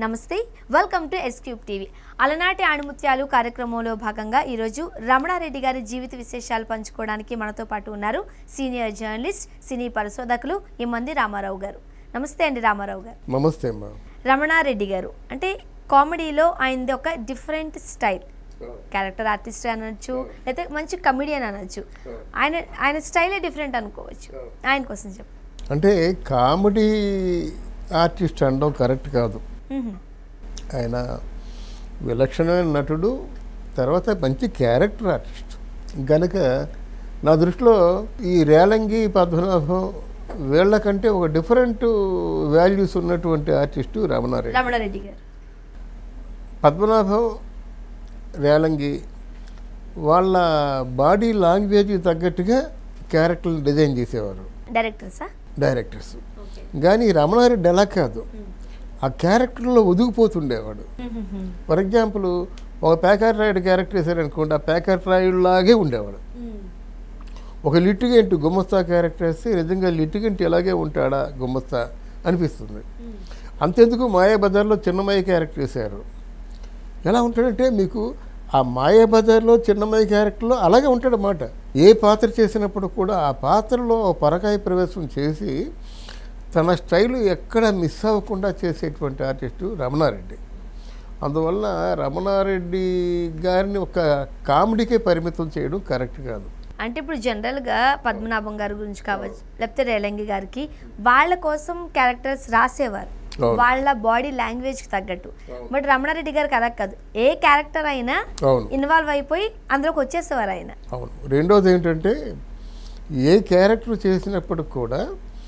నమస్తే welcome to S Cube TV అలనాటి ఆణిముత్యాలు కార్యక్రమంలో భాగంగా ఈరోజు రమణారెడ్డి గారి జీవిత విశేషాలు పంచుకోవడానికి మనతో పాటు ఉన్నారు సీనియర్ జర్నలిస్ట్ సినీ పరిశోధకులు ఇమ్మంది రామారావు గారు నమస్తే అండి రామారావు గారు నమస్తే అమ్మా రమణారెడ్డి గారు అంటే కామెడీలో ఆయనది ఒక డిఫరెంట్ స్టైల్ క్యారెక్టర్ ఆర్టిస్ట్ అనొచ్చు లేకపోతే మంచి కమెడియన్ అనొచ్చు ఆయన ఆయన స్టైలే డిఫరెంట్ అనుకోవచ్చు ఆయన కోసం చెప్పు అంటే కామెడీ ఆర్టిస్ట్ అనడం కరెక్ట్ కాదు మ్మ్. ఆయన విలక్షణమైన నటుడు తర్వాత మంచి క్యారెక్టర్ ఆర్టిస్ట్ గనుక నా దృష్టిలో ఈ రేలంగి పద్మనాభం వీళ్ళకంటే ఒక డిఫరెంట్ వాల్యూస్ ఉన్నటువంటి ఆర్టిస్టు రమణారెడ్డి రమణారెడ్డి గారు పద్మనాభం రేలంగి వాళ్ళ బాడీ లాంగ్వేజ్కి తగ్గట్టుగా క్యారెక్టర్ని డిజైన్ చేసేవారు డైరెక్టర్సా డైరెక్టర్స్ కానీ రమణారెడ్డి ఎలా కాదు ఆ క్యారెక్టర్లో ఒదిగిపోతుండేవాడు ఫర్ ఎగ్జాంపుల్ ఒక ప్యాకెట్ రాయుడు క్యారెక్టర్ వేసారనుకోండి ఆ ప్యాకెట్ రాయుడులాగే ఉండేవాడు ఒక లిటిగెంట్ గుమస్తా క్యారెక్టర్ వేస్తే నిజంగా లిటిగెంట్ ఎలాగే ఉంటాడా గుమస్తా అనిపిస్తుంది అంతెందుకు మాయాబజార్లో చిన్నమయ్య క్యారెక్టర్ వేశారు ఎలా ఉంటాడంటే మీకు ఆ మాయాబజార్లో చిన్నమయ్య క్యారెక్టర్లో అలాగే ఉంటాడన్నమాట ఏ పాత్ర చేసినప్పుడు కూడా ఆ పాత్రలో ఓ పరకాయ ప్రవేశం చేసి తన స్టైల్ ఎక్కడ మిస్ అవ్వకుండా చేసేటువంటి ఆర్టిస్టు రమణారెడ్డి అందువల్ల రమణారెడ్డి గారిని ఒక కామెడీకే పరిమితం చేయడం కరెక్ట్ కాదు అంటే ఇప్పుడు జనరల్గా పద్మనాభం గారి గురించి కావచ్చు లేకపోతే రేలంగి గారికి వాళ్ళ కోసం క్యారెక్టర్స్ రాసేవారు అవును. వాళ్ళ బాడీ లాంగ్వేజ్కి తగ్గట్టు బట్ రమణారెడ్డి గారికి అలా కాదు ఏ క్యారెక్టర్ అయినా అవును ఇన్వాల్వ్ అయిపోయి అందులోకి వచ్చేసేవారు ఆయన అవును రెండోది ఏంటంటే ఏ క్యారెక్టర్ చేసినప్పుడు కూడా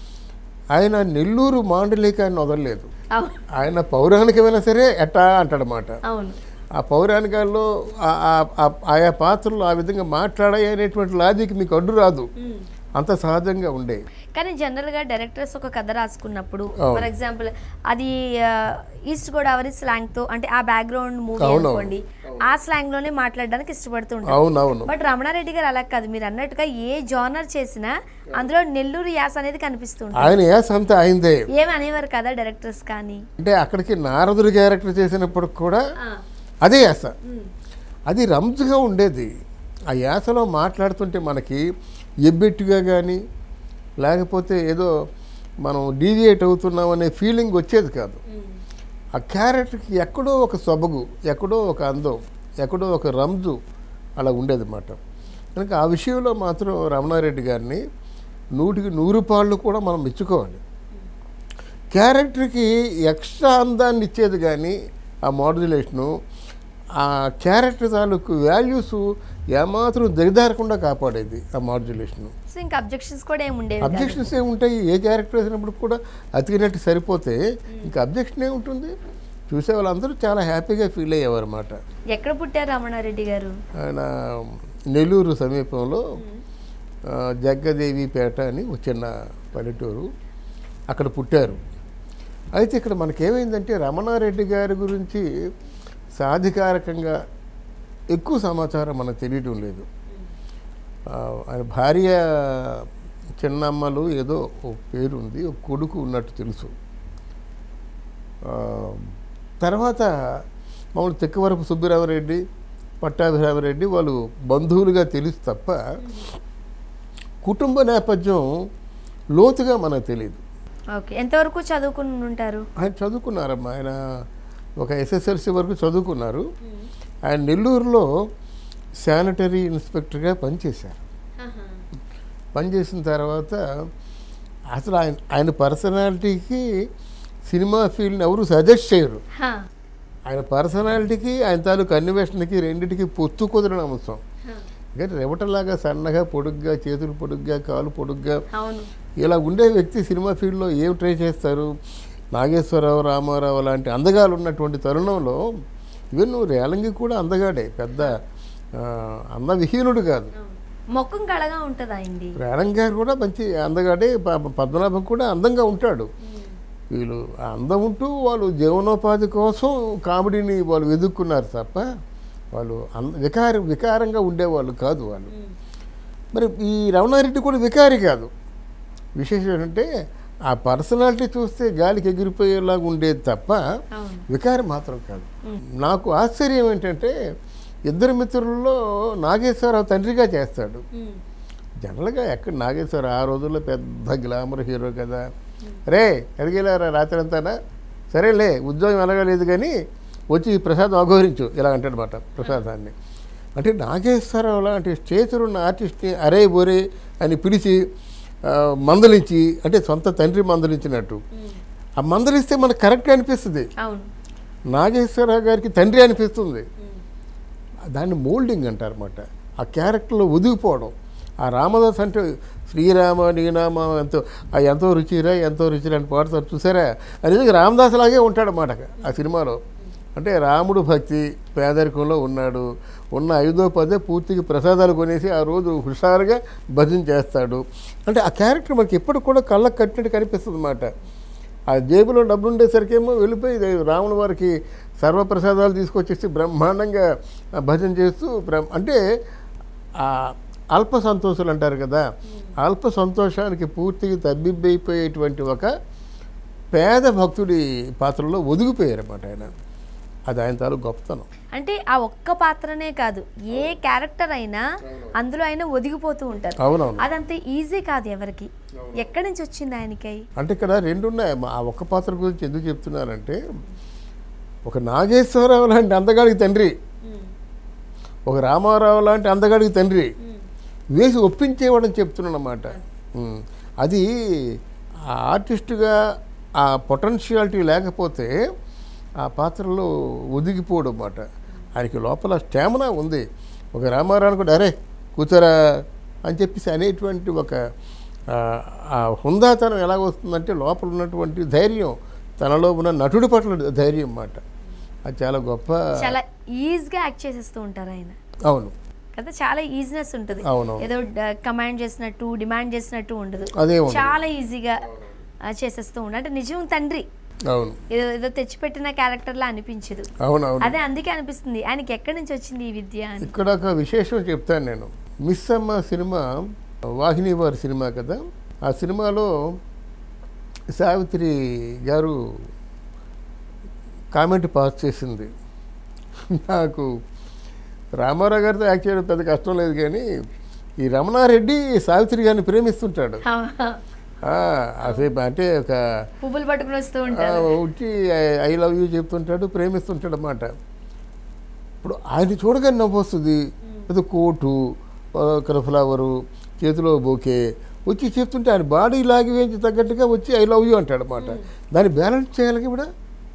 ఆయన నెల్లూరు మాండలికాన్ని వదలలేదు అవును ఆయన పౌరాణికమైనా సరే ఎట్టా అంటాడనమాట అవును ఆ పౌరాణికాల్లో ఆ- ఆ- ఆ- ఆయా పాత్రలు ఆ విధంగా మాట్లాడాయి అనేటువంటి లాజిక్ మీకు అడ్డు రాదు అంత సహజంగా ఉండే కానీ జనరల్గా డైరెక్టర్స్ ఒక కథ రాసుకున్నప్పుడు అవును. ఫర్ ఎగ్జాంపుల్ అది ఆ, ఈస్ట్ గోదావరి స్లాంగ్ తో అంటే ఆ బ్యాక్గ్రౌండ్ మూవీ అవును. అనుకోండి ఆ స్లాంగ్ లోనే మాట్లాడడానికి ఇష్టపడుతూ ఉంటారు అవునవును బట్ రమణారెడ్డి గారు అలా కాదు మీరు అన్నట్టుగా ఏ జానర్ చేసినా అందులో నెల్లూరు యాస అనేది కనిపిస్తుంది ఆయన యాస అంతా ఆయనదే ఏమి అనేవారు కదా డైరెక్టర్స్ కానీ అంటే అక్కడికి నారదుడు క్యారెక్టర్ చేసినప్పుడు కూడా అదే యాస అది రంజుగా ఉండేది ఆ యాసలో మాట్లాడుతుంటే మనకి ఎబ్బెట్టుగా కానీ లేకపోతే ఏదో మనం డీవియేట్ అవుతున్నాం అనే ఫీలింగ్ వచ్చేది కాదు ఆ క్యారెక్టర్కి ఎక్కడో ఒక సొబగు ఎక్కడో ఒక అందం ఎక్కడో ఒక రంజు అలా ఉండేది అన్నమాట కనుక ఆ విషయంలో మాత్రం రమణారెడ్డి గారిని నూటికి నూరు పాళ్ళు కూడా మనం మెచ్చుకోవాలి క్యారెక్టర్కి ఎక్స్ట్రా అందాన్ని ఇచ్చేది కానీ ఆ మాడ్యులేషను ఆ క్యారెక్టర్ తాలూకు వాల్యూస్ ఏమాత్రం దరిదారకుండా కాపాడేది ఆ మాడ్యులేషను సో ఇంకా అబ్జెక్షన్స్ కూడా ఏమి ఉండేవి కాదు. అబ్జెక్షన్స్ ఏముంటాయి ఏ క్యారెక్టర్ వేసినప్పుడు కూడా అతికినట్టు సరిపోతే ఇంకా అబ్జెక్షన్ ఏముంటుంది చూసే వాళ్ళందరూ చాలా హ్యాపీగా ఫీల్ అయ్యేవారు అన్నమాట ఎక్కడ పుట్టారు రమణారెడ్డి గారు ఆయన నెల్లూరు సమీపంలో ఆ, జగ్గదేవిపేట అని ఒక చిన్న పల్లెటూరు అక్కడ పుట్టారు అయితే ఇక్కడ మనకేమైందంటే రమణారెడ్డి గారి గురించి సాధికారకంగా ఎక్కువ సమాచారం మనకు తెలియటం లేదు ఆ, ఆయన భార్య చిన్నమ్మలు ఏదో ఒక పేరు ఉంది ఒక కొడుకు ఉన్నట్టు తెలుసు ఆ, తర్వాత మామూలు తెక్కవరపు సుబ్బరామరెడ్డి పట్టాభిరామరెడ్డి వాళ్ళు బంధువులుగా తెలుసు తప్ప కుటుంబ నేపథ్యం లోతుగా మనకు తెలియదు ఓకే ఎంతవరకు చదువుకుని ఉంటారు ఆయన చదువుకున్నారమ్మా ఆయన ఒక ఎస్ఎస్ఎల్సి వరకు చదువుకున్నారు ఆయన నెల్లూరులో శానిటరీ ఇన్స్పెక్టర్గా పనిచేశారు పనిచేసిన తర్వాత అసలు ఆయన ఆయన పర్సనాలిటీకి సినిమా ఫీల్డ్ని ఎవరు సజెస్ట్ చేయరు హా. ఆయన పర్సనాలిటీకి ఆయన తాలూకు అన్వేషణకి రెండింటికి పొత్తు కుదరడం అంశం కానీ రెవటలాగా సన్నగా పొడుగ్గా చేతులు పొడుగ్గా కాలు పొడుగ్గా అవును ఇలా ఉండే వ్యక్తి సినిమా ఫీల్డ్లో ఏం ట్రై చేస్తారు నాగేశ్వరరావు రామారావు లాంటి అందగాలు ఉన్నటువంటి తరుణంలో ఈవెన్ నువ్వు రేలంగి కూడా అందగాడే పెద్ద ఆ, అందవిహీనుడు కాదు మొక్కం కళగా ఉంటుంది అయింది రేలంగి గారు కూడా మంచి అందగాడే ప- పద్మనాభం కూడా అందంగా ఉంటాడు వీళ్ళు ఆ అందం ఉంటూ వాళ్ళు జీవనోపాధి కోసం కామెడీని వాళ్ళు వెతుక్కున్నారు తప్ప వాళ్ళు అంద వికార వికారంగా ఉండేవాళ్ళు కాదు వాళ్ళు మరి ఈ రమణారెడ్డి కూడా వికారి కాదు విశేషం ఏంటంటే ఆ పర్సనాలిటీ చూస్తే గాలికి ఎగిరిపోయేలాగా ఉండేది తప్ప అవును వికారం మాత్రం కాదు నాకు ఆశ్చర్యం ఏంటంటే ఇద్దరు మిత్రుల్లో నాగేశ్వరరావు తండ్రిగా చేస్తాడు ఉమ్. జనరల్గా ఎక్కడ నాగేశ్వరరావు ఆ రోజుల్లో పెద్ద గ్లామర్ హీరో కదా రే ఎడిగేలారా రాత్రి అంతానా సరేలే ఉద్యోగం ఎలాగలేదు కానీ వచ్చి ఈ ప్రసాదం అఘోరించు ఇలా అంటాడనమాట ప్రసాదాన్ని అంటే నాగేశ్వరరావు లాంటి స్టేచర్ ఉన్న ఆర్టిస్ట్ని అరే బొరే అని పిలిచి ఆ, మందలించి అంటే సొంత తండ్రి మందలించినట్టు ఆ మందలిస్తే మనకు కరెక్ట్ అనిపిస్తుంది అవును నాగేశ్వరరావు గారికి తండ్రి అనిపిస్తుంది దాన్ని మోల్డింగ్ అంటారన్నమాట ఆ క్యారెక్టర్లో ఒదిగిపోవడం ఆ రామదాస్ అంటే శ్రీరామ నీనామ ఎంతో ఆ ఎంతో రుచిరా ఎంతో రుచిరా అని పాడతారు చూసారా అది నిజంగా రామదాస్ లాగే ఉంటాడన్నమాట ఆ సినిమాలో అంటే రాముడు భక్తి పేదరికంలో ఉన్నాడు ఉన్న ఐదో పదే పూర్తిగా ప్రసాదాలు కొనేసి ఆ రోజు హుషారుగా భజన చేస్తాడు అంటే ఆ క్యారెక్టర్ మనకి ఎప్పుడు కూడా కళ్ళకు కట్టినట్టు కనిపిస్తుంది అన్నమాట ఆ జేబులో డబ్బులు ఉండేసరికేమో వెళ్ళిపోయి ఇది రాముల వారికి సర్వప్రసాదాలు తీసుకొచ్చేసి బ్రహ్మాండంగా ఆ భజన చేస్తూ బ్రహ్మ అంటే ఆ అల్ప సంతోషాలు అంటారు కదా అల్ప సంతోషానికి పూర్తిగా తబ్బిబ్బైపోయేటువంటి ఒక పేద భక్తుడి పాత్రలో ఒదిగిపోయారన్నమాట ఆయన అది ఆయన తాలూ గొప్పతనం అంటే ఆ ఒక్క పాత్రనే కాదు ఏ క్యారెక్టర్ అయినా అందులో అయినా ఒదిగిపోతూ ఉంటారు అవునవును అదంత ఈజీ కాదు ఎవరికి ఎక్కడి నుంచి వచ్చింది ఆయనకి అంటే ఇక్కడ రెండు ఉన్నాయి ఆ ఒక్క పాత్ర గురించి ఎందుకు చెప్తున్నానంటే ఒక నాగేశ్వరరావు లాంటి అందగాడికి తండ్రి ఒక రామారావు లాంటి అందగాడికి తండ్రి వేసి ఒప్పించేవాడని చెప్తున్నాను అన్నమాట ఉమ్. అది ఆ ఆర్టిస్టుగా ఆ పొటెన్షియాలిటీ లేకపోతే ఆ పాత్రలో ఒదిగిపోవడం అన్నమాట ఆయనకి లోపల స్టామినా ఉంది ఒక రామారావు కూడా అరే కూర్చోరా అని చెప్పేసి అనేటువంటి ఒక ఆ, ఆ హుందాతనం ఎలా వస్తుందంటే లోపల ఉన్నటువంటి ధైర్యం తనలో ఉన్న నటుడి పట్ల ధైర్యం అన్నమాట అది చాలా గొప్ప చాలా ఈజీగా యాక్ట్ చేసేస్తూ ఉంటారు ఆయన అవును కదా చాలా ఈజినెస్ ఉంటుంది అవును. ఏదో కమాండ్ చేసినట్టు డిమాండ్ చేసినట్టు ఉండదు అదే ఉంది చాలా ఈజీగా ఆ, చేసేస్తూ ఉంటారు అంటే నిజం తండ్రి అవును ఏదో ఏదో తెచ్చిపెట్టిన క్యారెక్టర్లా అనిపించదు అవును అవును అదే అందుకే అనిపిస్తుంది ఆయనకి ఎక్కడి నుంచి వచ్చింది ఈ విద్య అని ఇక్కడ ఒక విశేషం చెప్తాను నేను మిస్ అమ్మ సినిమా వాహిని వారి సినిమా కదా ఆ సినిమాలో సావిత్రి గారు కామెంట్ పాస్ చేసింది నాకు రామారావు గారితో యాక్ట్ చేయడం పెద్ద కష్టం లేదు కానీ ఈ రమణారెడ్డి సావిత్రి గారిని ప్రేమిస్తుంటాడు ఆ, అసేపు అంటే ఒక పువ్వులు పట్టుకుని వస్తూ ఆ, ఉంటారు వచ్చి ఐ లవ్ యూ చెప్తుంటాడు ప్రేమిస్తుంటాడు అన్నమాట ఇప్పుడు ఆయన చూడగానే నవ్వు వస్తుంది ఏదో కోటు ఒక ఫ్లవరు చేతిలో బోకే వచ్చి చెప్తుంటే ఆయన బాడీ లాగి వేయించి తగ్గట్టుగా వచ్చి ఐ లవ్ యూ అంటాడు అనమాట దాన్ని బ్యాలెన్స్ చేయాలి కూడా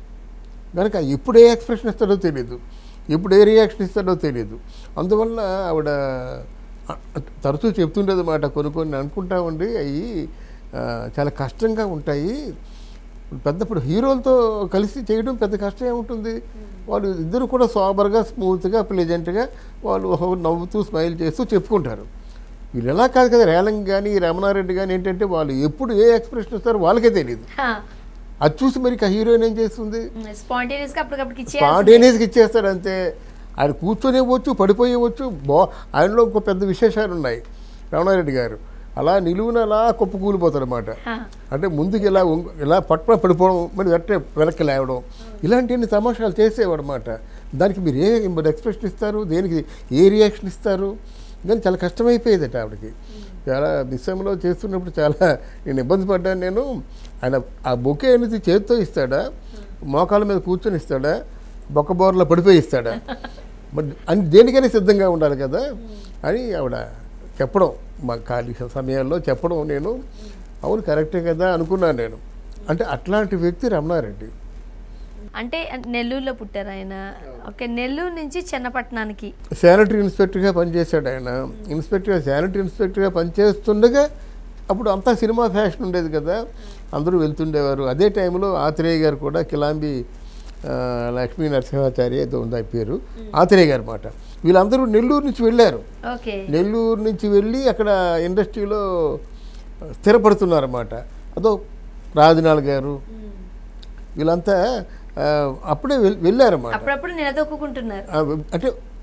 కనుక ఎప్పుడు ఏ ఎక్స్ప్రెషన్ ఇస్తాడో తెలియదు ఎప్పుడు ఏ రియాక్షన్ ఇస్తాడో తెలియదు అందువల్ల ఆవిడ అ- తరచూ చెప్తుండేది మాట కొన్ని కొన్ని అనుకుంటా ఉండి అవి చాలా కష్టంగా ఉంటాయి పెద్ద ఇప్పుడు హీరోలతో కలిసి చేయడం పెద్ద కష్టం ఏముంటుంది వాళ్ళు ఇద్దరు కూడా సోబర్గా స్మూత్గా ప్లెజెంట్గా వాళ్ళు ఒక నవ్వుతూ స్మైల్ చేస్తూ చెప్పుకుంటారు వీళ్ళు ఎలా కాదు కదా రేలంగ్ కానీ రమణారెడ్డి కానీ ఏంటంటే వాళ్ళు ఎప్పుడు ఏ ఎక్స్ప్రెషన్ ఇస్తారో వాళ్ళకే తెలియదు అది చూసి మరి ఇక హీరోయిన్ ఏం చేస్తుంది స్పాంటేనియస్ గా అప్పటికప్పుడు ఇచ్చేయాలి స్పాంటేనియస్గా ఇచ్చేస్తాడు అంతే ఆయన కూర్చొనేవచ్చు పడిపోయేవచ్చు బా ఆయనలో ఇంకో పెద్ద విశేషాలు ఉన్నాయి రమణారెడ్డి గారు అలా నిలువున అలా కుప్ప కూలిపోతాడు అనమాట అంటే ముందుకు ఇలా వంగు- ఇలా పట్టున పడిపోవడం మరి వెంటనే వెనక్కి లేవడం ఇలాంటివన్నీ తమాషాలు చేసేవాడు అనమాట దానికి మీరు ఏ మరి ఎక్స్ప్రెషన్ ఇస్తారు దేనికి ఏ రియాక్షన్ ఇస్తారు కానీ చాలా కష్టమైపోయేదట ఆవిడకి చాలా విషయంలో చేస్తున్నప్పుడు చాలా నేను ఇబ్బంది పడ్డాను నేను ఆయన ఆ బొకే అనేది చేతితో ఇస్తాడా మోకాల మీద కూర్చొని ఇస్తాడా బొక్క బోర్లో పడిపోయి ఇస్తాడా మరి అని దేనికైనా సిద్ధంగా ఉండాలి కదా అని ఆవిడ చెప్పడం మా ఖాళీ సమయాల్లో చెప్పడం నేను అవును కరెక్టే కదా అనుకున్నాను నేను అంటే అట్లాంటి వ్యక్తి రమణారెడ్డి అంటే నెల్లూరులో పుట్టారు ఆయన ఓకే నెల్లూరు నుంచి చెన్నపట్నానికి శానిటరీ ఇన్స్పెక్టర్గా పనిచేశాడు ఆయన ఇన్స్పెక్టర్గా శానిటరీ ఇన్స్పెక్టర్గా పనిచేస్తుండగా అప్పుడు అంతా సినిమా ఫ్యాషన్ ఉండేది కదా అందరూ వెళ్తుండేవారు అదే టైంలో ఆత్రేయ గారు కూడా కిలాంబి ఆ, లక్ష్మీ నరసింహాచారి ఏదో ఉంది ఆ పేరు ఆత్రేయ గారు మాట వీళ్ళందరూ నెల్లూరు నుంచి వెళ్ళారు ఓకే నెల్లూరు నుంచి వెళ్ళి అక్కడ ఇండస్ట్రీలో స్థిరపడుతున్నారన్నమాట అదో రాజనాల్ గారు వీళ్ళంతా ఆ, అప్పుడే వెల్- వెళ్ళారన్నమాట అప్పుడప్పుడు నిలదొక్కుంటున్నారు ఆ, అంటే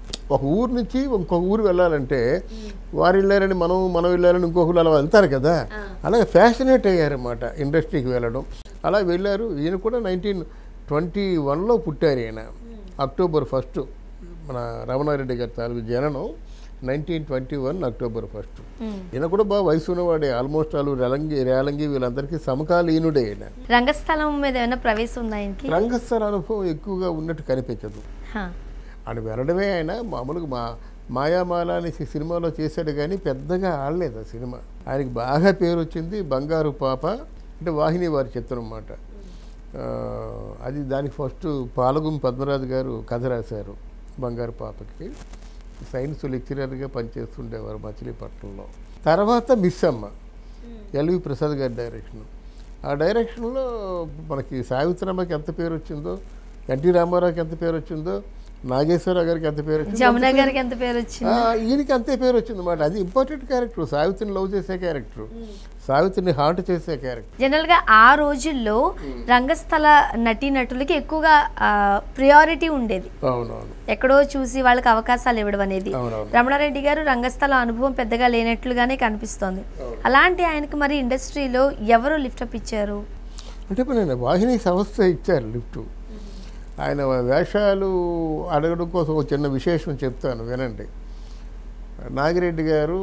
ఒక ఊరు నుంచి ఇంకొక ఊరు వెళ్ళాలంటే వారు వెళ్ళారని మనం మనం వెళ్ళారని ఇంకొకరు అలా వెళ్తారు కదా అలాగే ఫ్యాషనేట్ అయ్యారన్నమాట ఇండస్ట్రీకి వెళ్ళడం అలా వెళ్ళారు ఈయన కూడా నైన్టీన్ ట్వంటీ వన్లో పుట్టారు ఈయన అక్టోబర్ ఫస్ట్ మన రమణారెడ్డి గారి తాలూకు జననం nineteen twenty one October first ఈయన కూడా బాగా వయసు ఉన్నవాడే ఆల్మోస్ట్ వాళ్ళు రేలంగి రేలంగి వీళ్ళందరికీ సమకాలీనుడే ఈయన రంగస్థలం మీద ఏమైనా ప్రవేశం ఉందా ఆయనకి రంగస్థల అనుభవం ఎక్కువగా ఉన్నట్టు కనిపించదు హా. ఆయన వెళ్ళడమే ఆయన మామూలుగా మా మాయామాల అనేసి సినిమాలో చేశాడు కానీ పెద్దగా ఆడలేదు ఆ సినిమా ఆయనకి బాగా పేరు వచ్చింది బంగారు పాప అంటే వాహిని వారి చిత్రం అన్నమాట ఆ, అది దానికి ఫస్ట్ పాలగుం పద్మరాజు గారు కథ రాశారు బంగారు పాపకి సైన్స్ లెక్చరర్గా పనిచేస్తుండేవారు మచిలీపట్నంలో తర్వాత మిస్ అమ్మ ఎల్వి ప్రసాద్ గారి డైరెక్షన్ ఆ డైరెక్షన్లో మనకి సావిత్రమ్మకి ఎంత పేరు వచ్చిందో ఎన్టీ రామారావుకి ఎంత పేరు వచ్చిందో నాగేశ్వరరావు గారికి ఎంత పేరు వచ్చిందో జమున గారికి ఎంత పేరు వచ్చింది ఆ, ఈయనకి అంతే పేరు వచ్చింది అనమాట అది ఇంపార్టెంట్ క్యారెక్టర్ సావిత్రిని లవ్ చేసే క్యారెక్టర్ సావిత్రిని హార్ట్ చేసే క్యారెక్టర్ జనరల్ గా ఆ రోజుల్లో రంగస్థల నటీనటులకి ఎక్కువగా ప్రియారిటీ ఉండేది అవునవును ఎక్కడో చూసి వాళ్ళకి అవకాశాలు ఇవ్వడం అనేది అవునవును రమణారెడ్డి గారు రంగస్థల అనుభవం పెద్దగా లేనట్లుగానే కనిపిస్తోంది అలాంటి ఆయనకి మరి ఇండస్ట్రీలో ఎవరు లిఫ్టప్ ఇచ్చారు అంటే ఇప్పుడు నేను వాహిని సంస్థ ఇచ్చారు లిఫ్ట్ ఆయన వేషాలు అడగడం కోసం ఒక చిన్న విశేషం చెప్తాను వినండి నాగిరెడ్డి గారు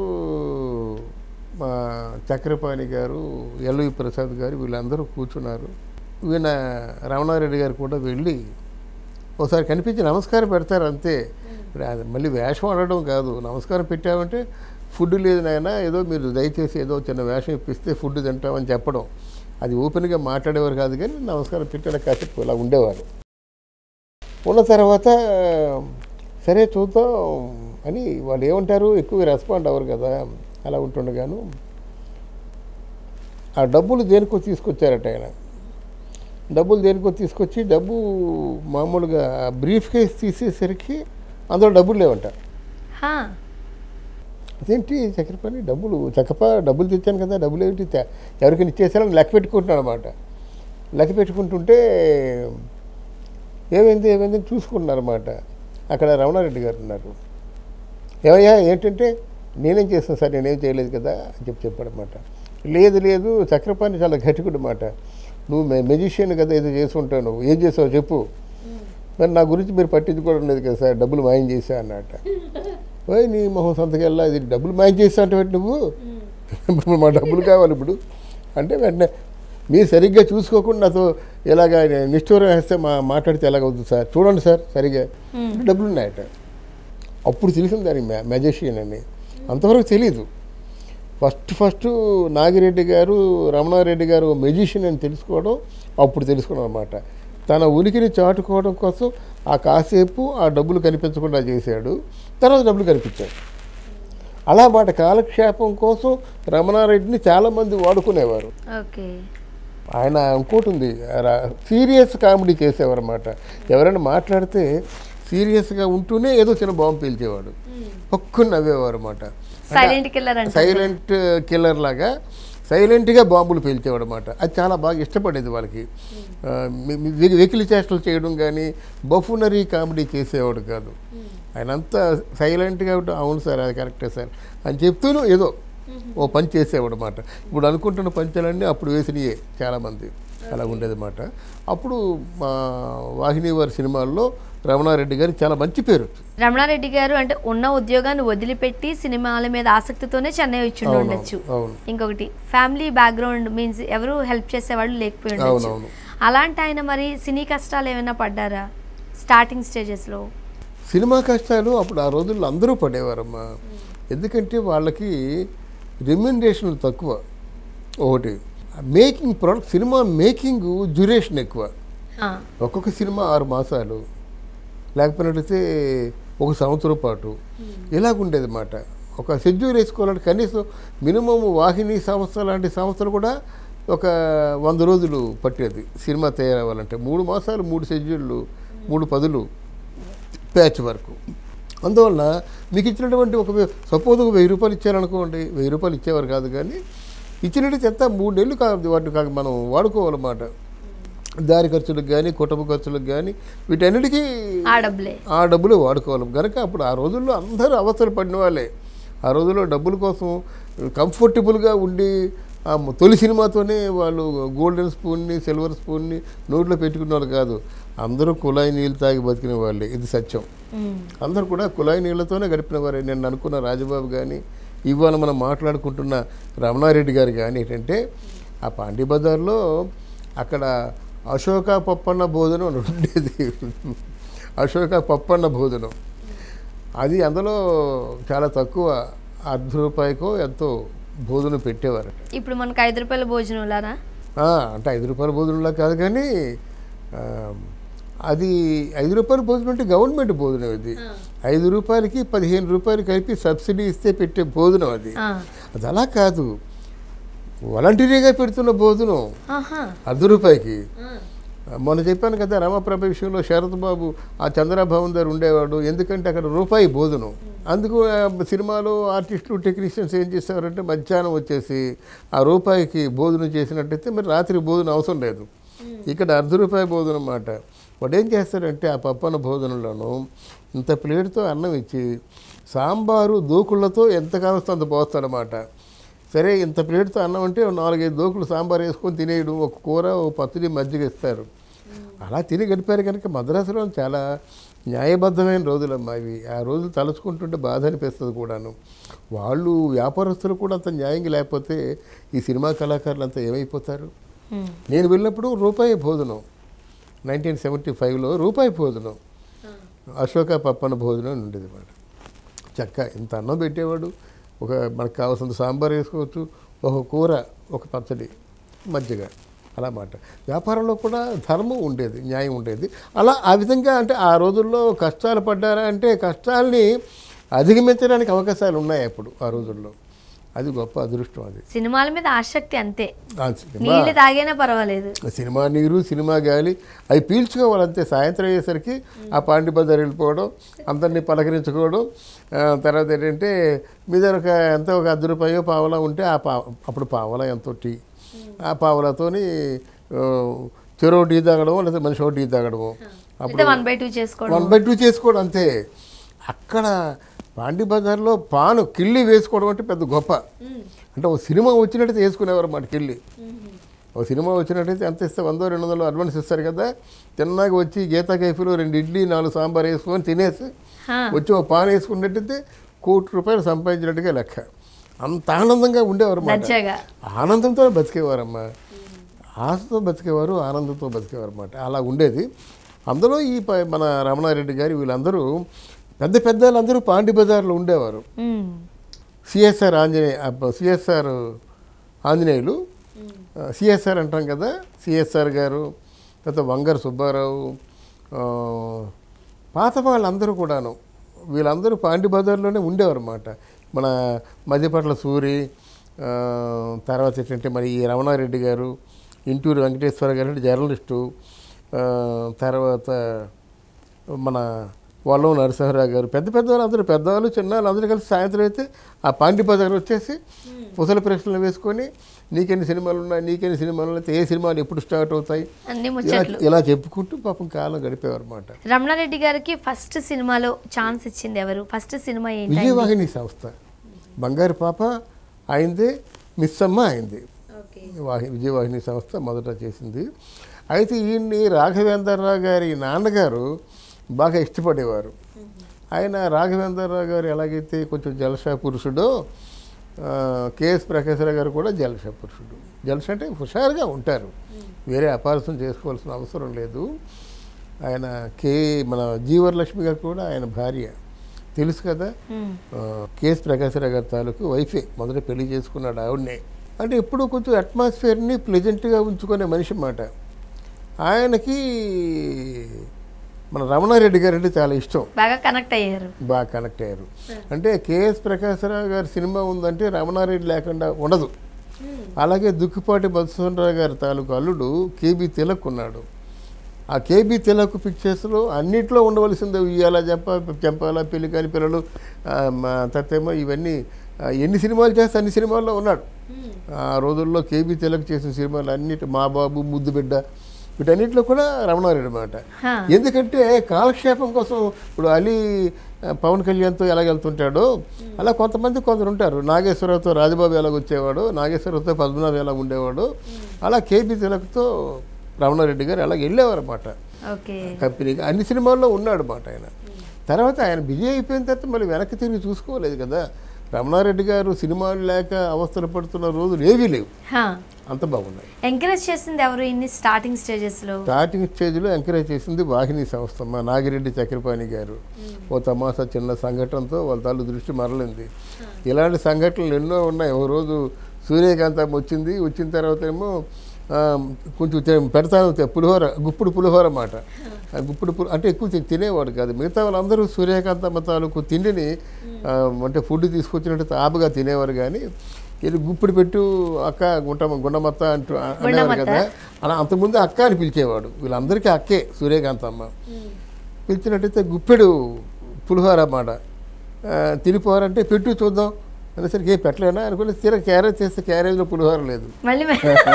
మా చక్రపాణి గారు ఎల్వి ప్రసాద్ గారు వీళ్ళందరూ కూర్చున్నారు ఈయన రమణారెడ్డి గారు కూడా వెళ్ళి ఒకసారి కనిపించి నమస్కారం పెడతారు అంతే ఇప్పుడు అది మళ్ళీ వేషం ఆడడం కాదు నమస్కారం పెట్టామంటే ఫుడ్ లేదు నాయన ఏదో మీరు దయచేసి ఏదో చిన్న వేషం ఇప్పిస్తే ఫుడ్ తింటామని చెప్పడం అది ఓపెన్గా మాట్లాడేవారు కాదు కానీ నమస్కారం పెట్టాడు కాసేపు ఇలా ఉండేవారు ఉన్న తర్వాత సరే చూద్దాం అని వాళ్ళు ఏమంటారు ఎక్కువ రెస్పాండ్ అవ్వరు కదా అలా ఉంటుండగాను ఆ డబ్బులు దేనికో తీసుకొచ్చారట ఆయన డబ్బులు దేనికో తీసుకొచ్చి డబ్బు మామూలుగా బ్రీఫ్ కేస్ తీసేసరికి అందులో డబ్బులు లేవంట హా అదేంటి చక్రపాణి డబ్బులు చక్కప డబ్బులు తెచ్చాను కదా డబ్బులు ఏంటి తే- ఎవరికైనా ఇచ్చేసారని లెక్క పెట్టుకుంటున్నాను అనమాట లెక్క పెట్టుకుంటుంటే ఏమైంది ఏమైంది అని చూసుకుంటున్నారన్నమాట అక్కడ రమణారెడ్డి గారు ఉన్నారు ఏమయ్యా ఏంటంటే నేనేం చేస్తాను సార్ నేనేం చేయలేదు కదా అని చెప్పి చెప్పాడనమాట లేదు లేదు చక్రపాణి చాలా గట్టికుడు మాట నువ్వు మె మెజిషియన్ కదా ఏదో చేసి ఉంటావు నువ్వు ఏం చేసావు చెప్పు మరి నా గురించి మీరు పట్టించుకోవడం లేదు కదా సార్ డబ్బులు మాయం చేశా అన్నట ఓయ్ నీ మొహం సంతకెళ్ళా ఇది డబ్బులు మాయం చేస్తా అంటే నువ్వు ఇప్పుడు మా డబ్బులు కావాలి ఇప్పుడు అంటే వెంటనే మీరు సరిగ్గా చూసుకోకుండా నాతో ఇలాగ నిష్ఠూరం వేస్తే మా మాట్లాడితే ఎలాగవుతుంది సార్ చూడండి సార్ సరిగ్గా డబ్బులు ఉన్నాయట అప్పుడు తెలిసింది దానికి మ్యా మ్యాజిషియన్ అని అంతవరకు తెలీదు ఫస్ట్ ఫస్ట్ నాగిరెడ్డి గారు రమణారెడ్డి గారు మెజిషియన్ అని తెలుసుకోవడం అప్పుడు తెలుసుకున్నాం అనమాట తన ఉనికిని చాటుకోవడం కోసం ఆ కాసేపు ఆ డబ్బులు కనిపించకుండా చేశాడు తర్వాత డబ్బులు కనిపించాడు అలా మాట కాలక్షేపం కోసం రమణారెడ్డిని చాలామంది వాడుకునేవారు ఓకే ఆయన ఇంకోటి ఉంది సీరియస్ కామెడీ చేసేవారు అనమాట ఎవరైనా మాట్లాడితే సీరియస్గా ఉంటూనే ఏదో చిన్న బాంబు పీల్చేవాడు పక్కుని నవ్వేవారు అనమాట సైలెంట్ కిల్లర్ అంటే సైలెంట్ కిల్లర్ లాగా సైలెంట్గా బాంబులు పేల్చేవాడు అనమాట అది చాలా బాగా ఇష్టపడేది వాళ్ళకి ఆ, మి- మి- వెకి- వెకిలి చేష్టలు చేయడం కానీ బఫునరీ కామెడీ చేసేవాడు కాదు ఆయన అంతా సైలెంట్గా ఉంటూ అవును సార్ అది కరెక్టే సార్ అని చెప్తూను ఏదో ఓ పని చేసేవాడు అనమాట ఇప్పుడు అనుకుంటున్న పంచాలన్నీ అప్పుడు వేసినయే చాలామంది అలా ఉండేదన్నమాట అప్పుడు మా వాహిని వారి సినిమాల్లో రమణారెడ్డి గారికి చాలా మంచి పేరు వచ్చింది రమణారెడ్డి గారు అంటే ఉన్న ఉద్యోగాన్ని వదిలిపెట్టి సినిమాల మీద ఆసక్తితోనే చెన్నై వచ్చి అవును, ఉండొచ్చు అవును ఇంకొకటి ఫ్యామిలీ బ్యాక్గ్రౌండ్ మీన్స్ ఎవరు హెల్ప్ చేసేవాళ్ళు లేకపోయి ఉండొచ్చు అవునవును అలాంటి ఆయన మరి సినీ కష్టాలు ఏమైనా పడ్డారా స్టార్టింగ్ స్టేజెస్లో సినిమా కష్టాలు అప్పుడు ఆ రోజుల్లో అందరూ పడేవారమ్మా ఎందుకంటే వాళ్ళకి రెమ్యునరేషన్ తక్కువ ఒకటి making product cinema making duration ఎక్కువ ఒక్కొక్క సినిమా ఆరు మాసాలు లేకపోయినట్లయితే ఒక సంవత్సరం పాటు ఇలాగుండేది మాట ఒక షెడ్యూల్ వేసుకోవాలంటే కనీసం మినిమం వాహిని సంస్థ లాంటి సంస్థలు కూడా ఒక వంద రోజులు పట్టేది సినిమా తయారవ్వాలంటే మూడు మాసాలు మూడు షెడ్యూళ్ళు మూడు పదులు ప్యాచ్ వరకు అందువల్ల మీకు ఇచ్చినటువంటి ఒక వే- సపోజ్ ఒక వెయ్యి రూపాయలు ఇచ్చారనుకోండి వెయ్యి రూపాయలు ఇచ్చేవారు కాదు కానీ ఇచ్చినట్టు ఎంత మూడు నెలలు కాదు వాటిని కాక మనం వాడుకోవాలన్నమాట దారి ఖర్చులకు కానీ కుటుంబ ఖర్చులకు కానీ వీటన్నిటికీ ఆ డబ్బులే ఆ డబ్బులు వాడుకోవాలి కనుక అప్పుడు ఆ రోజుల్లో అందరూ అవసరం పడిన వాళ్ళే ఆ రోజుల్లో డబ్బుల కోసం కంఫర్టబుల్గా ఉండి ఆ తొలి సినిమాతోనే వాళ్ళు గోల్డెన్ స్పూన్ని సిల్వర్ స్పూన్ని నోట్లో పెట్టుకునే వాళ్ళు కాదు అందరూ కుళాయి నీళ్ళు తాగి బతికిన వాళ్ళే ఇది సత్యం ఉమ్. అందరూ కూడా కుళాయి నీళ్ళతోనే గడిపిన వారే నేను అనుకున్న రాజబాబు కానీ ఇవాళ మనం మాట్లాడుకుంటున్న రమణారెడ్డి గారు కానీ ఏంటంటే ఆ పాండి బజార్లో అక్కడ అశోక పప్పన్న భోజనం అని ఉండేది అశోక పప్పన్న భోజనం అది అందులో చాలా తక్కువ అర్ధ రూపాయికో ఎంతో భోజనం పెట్టేవారు ఇప్పుడు మనకు ఐదు రూపాయల భోజనం లానా ఆ, అంటే ఐదు రూపాయల భోజనంలా కాదు కానీ ఆ, అది ఐదు రూపాయల భోజనం అంటే గవర్నమెంట్ భోజనం ఇది ఐదు రూపాయలకి పదిహేను రూపాయలు కలిపి సబ్సిడీ ఇస్తే పెట్టే భోజనం అది ఆ. అది అలా కాదు వాలంటీరీగా పెడుతున్న భోజనం ఆహా అర్ధ రూపాయికి మొన్న చెప్పాను కదా రామప్రభ విషయంలో శరత్ బాబు ఆ చంద్రభవన్ దగ్గర ఉండేవాడు ఎందుకంటే అక్కడ రూపాయి భోజనం అందుకు ఆ సినిమాలో ఆర్టిస్టులు టెక్నీషియన్స్ ఏం చేసేవారంటే మధ్యాహ్నం వచ్చేసి ఆ రూపాయికి భోజనం చేసినట్టయితే మరి రాత్రి భోజనం అవసరం లేదు ఇక్కడ అర్ధ రూపాయి భోజనం అన్నమాట వాడు ఏం చేస్తాడంటే ఆ పప్పన భోజనంలోనూ ఇంత ప్లేట్తో అన్నం ఇచ్చి సాంబారు దూకుళ్ళతో ఎంత కావస్తుందో అంత పోస్తాడనమాట సరే ఇంత ప్లేట్తో అన్నం అంటే ఓ నాలుగైదు దోకులు సాంబార్ వేసుకొని తినేయడం ఒక కూర ఒక పచ్చడి మజ్జిగ ఇస్తారు అలా తిని గడిపారు కనుక మద్రాసులో చాలా న్యాయబద్ధమైన రోజులమ్మా ఇవి ఆ రోజులు తలుచుకుంటుంటే బాధ అనిపిస్తుంది కూడాను వాళ్ళు వ్యాపారస్తులు కూడా అంత న్యాయంగా లేకపోతే ఈ సినిమా కళాకారులు అంతా ఏమైపోతారు ఉమ్. నేను వెళ్ళినప్పుడు రూపాయి భోజనం నైన్టీన్ సెవెంటీ ఫైవ్లో రూపాయి భోజనం అశోక పప్పన భోజనం అని ఉండేది మాట చక్క ఇంత అన్నం పెట్టేవాడు ఒక మనకు కావాల్సినంత సాంబార్ వేసుకోవచ్చు ఒక కూర ఒక పచ్చడి మజ్జిగ అలా మాట వ్యాపారంలో కూడా ధర్మం ఉండేది న్యాయం ఉండేది అలా ఆ విధంగా అంటే ఆ రోజుల్లో కష్టాలు పడ్డారా అంటే కష్టాల్ని అధిగమించడానికి అవకాశాలు ఉన్నాయి అప్పుడు ఆ రోజుల్లో అది గొప్ప అదృష్టం అది సినిమాల మీద ఆసక్తి అంతే ఆ సినిమా నీళ్ళు తాగైనా పర్వాలేదు సినిమా నీరు సినిమా గాలి అవి పీల్చుకోవాలంతే సాయంత్రం అయ్యేసరికి ఆ పాండి బజార్ వెళ్ళిపోవడం అందరినీ పలకరించుకోవడం ఆ, తర్వాత ఏంటంటే మీ దగ్గర ఒక ఎంత ఒక అర్ధ రూపాయో పావలా ఉంటే ఆ పా అప్పుడు పావలా ఎంతో టీ ఆ పావలాతోని ఆ, చెరో టీ తాగడమో లేదా మనిషి టీ తాగడమో అయితే వన్ బై టూ చేసుకోవడం వన్ బై టూ చేసుకోవడం అంతే అక్కడ పాండి బజార్లో పాను కిళ్ళి వేసుకోవడం అంటే పెద్ద గొప్ప అంటే ఒక సినిమా వచ్చినట్టయితే వేసుకునేవారు మాట కిళ్ళి ఒక సినిమా వచ్చినట్టయితే ఎంత ఇస్తే వందో రెండు వందలు అడ్వాన్స్ ఇస్తారు కదా తిన్నాక వచ్చి గీతా కేఫీలో రెండు ఇడ్లీ నాలుగు సాంబార్ వేసుకొని తినేసి హా. వచ్చి ఒక పాన్ వేసుకున్నట్టయితే కోటి రూపాయలు సంపాదించినట్టుగా లెక్క అంత ఆనందంగా ఉండేవారు మాట దర్జాగా ఆనందంతో బతికేవారమ్మా ఆశతో బతికేవారు ఆనందంతో బతికేవారు అన్నమాట అలా ఉండేది అందులో ఈ ప- మన రమణారెడ్డి గారి వీళ్ళందరూ పెద్ద పెద్ద వాళ్ళందరూ పాండి బజార్లో ఉండేవారు um. CSR Anjaneya CSR Anjaneyulu CSR అంటాం కదా సిఎస్ఆర్ గారు తర్వాత వంగర్ సుబ్బారావు ఆ, పాత వాళ్ళందరూ కూడాను వీళ్ళందరూ పాండి బజార్లోనే ఉండేవారు అన్నమాట మన మధ్యపట్ల సూరి ఆ, తర్వాత ఏంటంటే మరి ఈ రమణారెడ్డి గారు ఇంటూరు వెంకటేశ్వర గారు అంటే జర్నలిస్టు ఆ, తర్వాత మన వల్లం నరసింహరావు గారు పెద్ద పెద్దవాళ్ళు అందరూ పెద్దవాళ్ళు చిన్నవాళ్ళు అందరూ కలిసి సాయంత్రం అయితే ఆ పాండి బజార్ వచ్చేసి పుసల ప్రశ్నలు వేసుకొని నీకెన్ని సినిమాలు ఉన్నాయి నీకెన్ని సినిమాలు ఉన్నాయి ఏ సినిమాలు ఎప్పుడు స్టార్ట్ అవుతాయి అన్ని ఇలా ముచ్చట్లు ఇలా చెప్పుకుంటూ పాపం కాలం గడిపేవారు అనమాట రమణారెడ్డి గారికి ఫస్ట్ సినిమాలో ఛాన్స్ ఇచ్చింది ఎవరు ఫస్ట్ సినిమా ఏంటి విజయవాహిని సంస్థ బంగారు పాప అయిందే మిస్ అమ్మ అయింది వాహి విజయవాహిని సంస్థ మొదట చేసింది అయితే ఈయన్ని రాఘవేంద్రరావు గారి నాన్నగారు బాగా ఇష్టపడేవారు ఆయన రాఘవేంద్రరావు గారు ఎలాగైతే కొంచెం జలసా పురుషుడో ఆ, కేఎస్ ప్రకాశ్రావు గారు కూడా జలసా పురుషుడు జలస అంటే హుషారుగా ఉంటారు వేరే అపార్థం చేసుకోవాల్సిన అవసరం లేదు ఆయన కే మన జీవరలక్ష్మి గారు కూడా ఆయన భార్య తెలుసు కదా ఉమ్. ఆ, కేఎస్ ప్రకాశ్రావు గారి తాలూకు వైఫే మొదట పెళ్లి చేసుకున్నాడు ఆవిడనే అంటే ఎప్పుడూ కొంచెం అట్మాస్ఫియర్ని ప్లెజెంట్గా ఉంచుకునే మనిషి మాట ఆయనకి మన రమణారెడ్డి గారు అంటే చాలా ఇష్టం బాగా కనెక్ట్ అయ్యారు బాగా కనెక్ట్ అయ్యారు అంటే కేఎస్ ప్రకాశ్రావు గారి సినిమా ఉందంటే రమణారెడ్డి లేకుండా ఉండదు అలాగే దుక్కిపాటి మధుసూదనరావు గారి తాలూకు అల్లుడు కేబీ తిలక్ ఉన్నాడు ఆ కేబీ తిలక్ పిక్చర్స్లో అన్నిట్లో ఉండవలసిందే ఉయ్యాల జంప చెంపాల పెళ్లి కాని పిల్లలు ఆ, మా తత్తేమో ఇవన్నీ ఆ, ఎన్ని సినిమాలు చేస్తే అన్ని సినిమాల్లో ఉన్నాడు ఆ రోజుల్లో కేబీ తిలక్ చేసిన సినిమాలు అన్నిటి మా బాబు ముద్దు బిడ్డ వీటన్నిటిలో కూడా రమణారెడ్డి అనమాట హా. ఎందుకంటే కాలక్షేపం కోసం ఇప్పుడు అలీ ఆ, పవన్ కళ్యాణ్తో ఎలా వెళ్తుంటాడో అలా కొంతమంది కొందరు ఉంటారు నాగేశ్వరరావుతో రాజబాబు ఎలాగ వచ్చేవాడు నాగేశ్వరరావుతో పద్మనాభం ఎలా ఉండేవాడు అలా కేబీ తిలక్తో రమణారెడ్డి గారు అలాగ వెళ్ళేవారు అన్నమాట ఓకే కంపెనీకి అన్ని సినిమాల్లో ఉన్నాడు మాట ఆయన తర్వాత ఆయన బిజీ అయిపోయిన తర్వాత మళ్ళీ వెనక్కి తిరిగి చూసుకోలేదు కదా రమణారెడ్డి గారు సినిమాలు లేక అవస్థలు పడుతున్న రోజులు ఏవీ లేవు హా. అంత బాగున్నాయి ఎంకరేజ్ చేసింది ఎవరు ఇన్ని స్టార్టింగ్ స్టేజెస్ లో స్టార్టింగ్ స్టేజ్లో ఎంకరేజ్ చేసింది వాహిని సంస్థ మా నాగిరెడ్డి చక్రపాణి గారు ఓ తమాసా చిన్న సంఘటనతో వాళ్ళ తాళ్ళు దృష్టి మరలింది ఇలాంటి సంఘటనలు ఎన్నో ఉన్నాయి ఓ రోజు సూర్యకాంతం వచ్చింది వచ్చిన తర్వాత ఏమో ఆ, కొంచెం తే- పెడతాను తే- పులిహోర గుప్పుడు పులిహోర మాట ఆ గుప్పుడు పులి అంటే ఎక్కువ తి- తినేవాడు కాదు మిగతా వాళ్ళందరూ సూర్యకాంతమ్మ తాలూకు తిండిని ఆ, అంటే ఫుడ్ తీసుకొచ్చినట్టు ఆపుగా తినేవారు కానీ ఇది గుప్పుడు పెట్టు అక్క గుంట గుండమత్త అంటూ అనేవారు కదా అలా అంతకుముందు అక్క అని పిలిచేవాడు వీళ్ళందరికీ అక్కే సూర్యకాంతమ్మ పిలిచినట్టయితే గుప్పెడు పులిహోర మాట ఆ, తినిపోరంటే పెట్టు చూద్దాం అనేసరికి ఏ పెట్టలేనా అనుకుని తీర క్యారేజ్ చేస్తే క్యారేజ్లో పులిహోర లేదు మళ్ళీ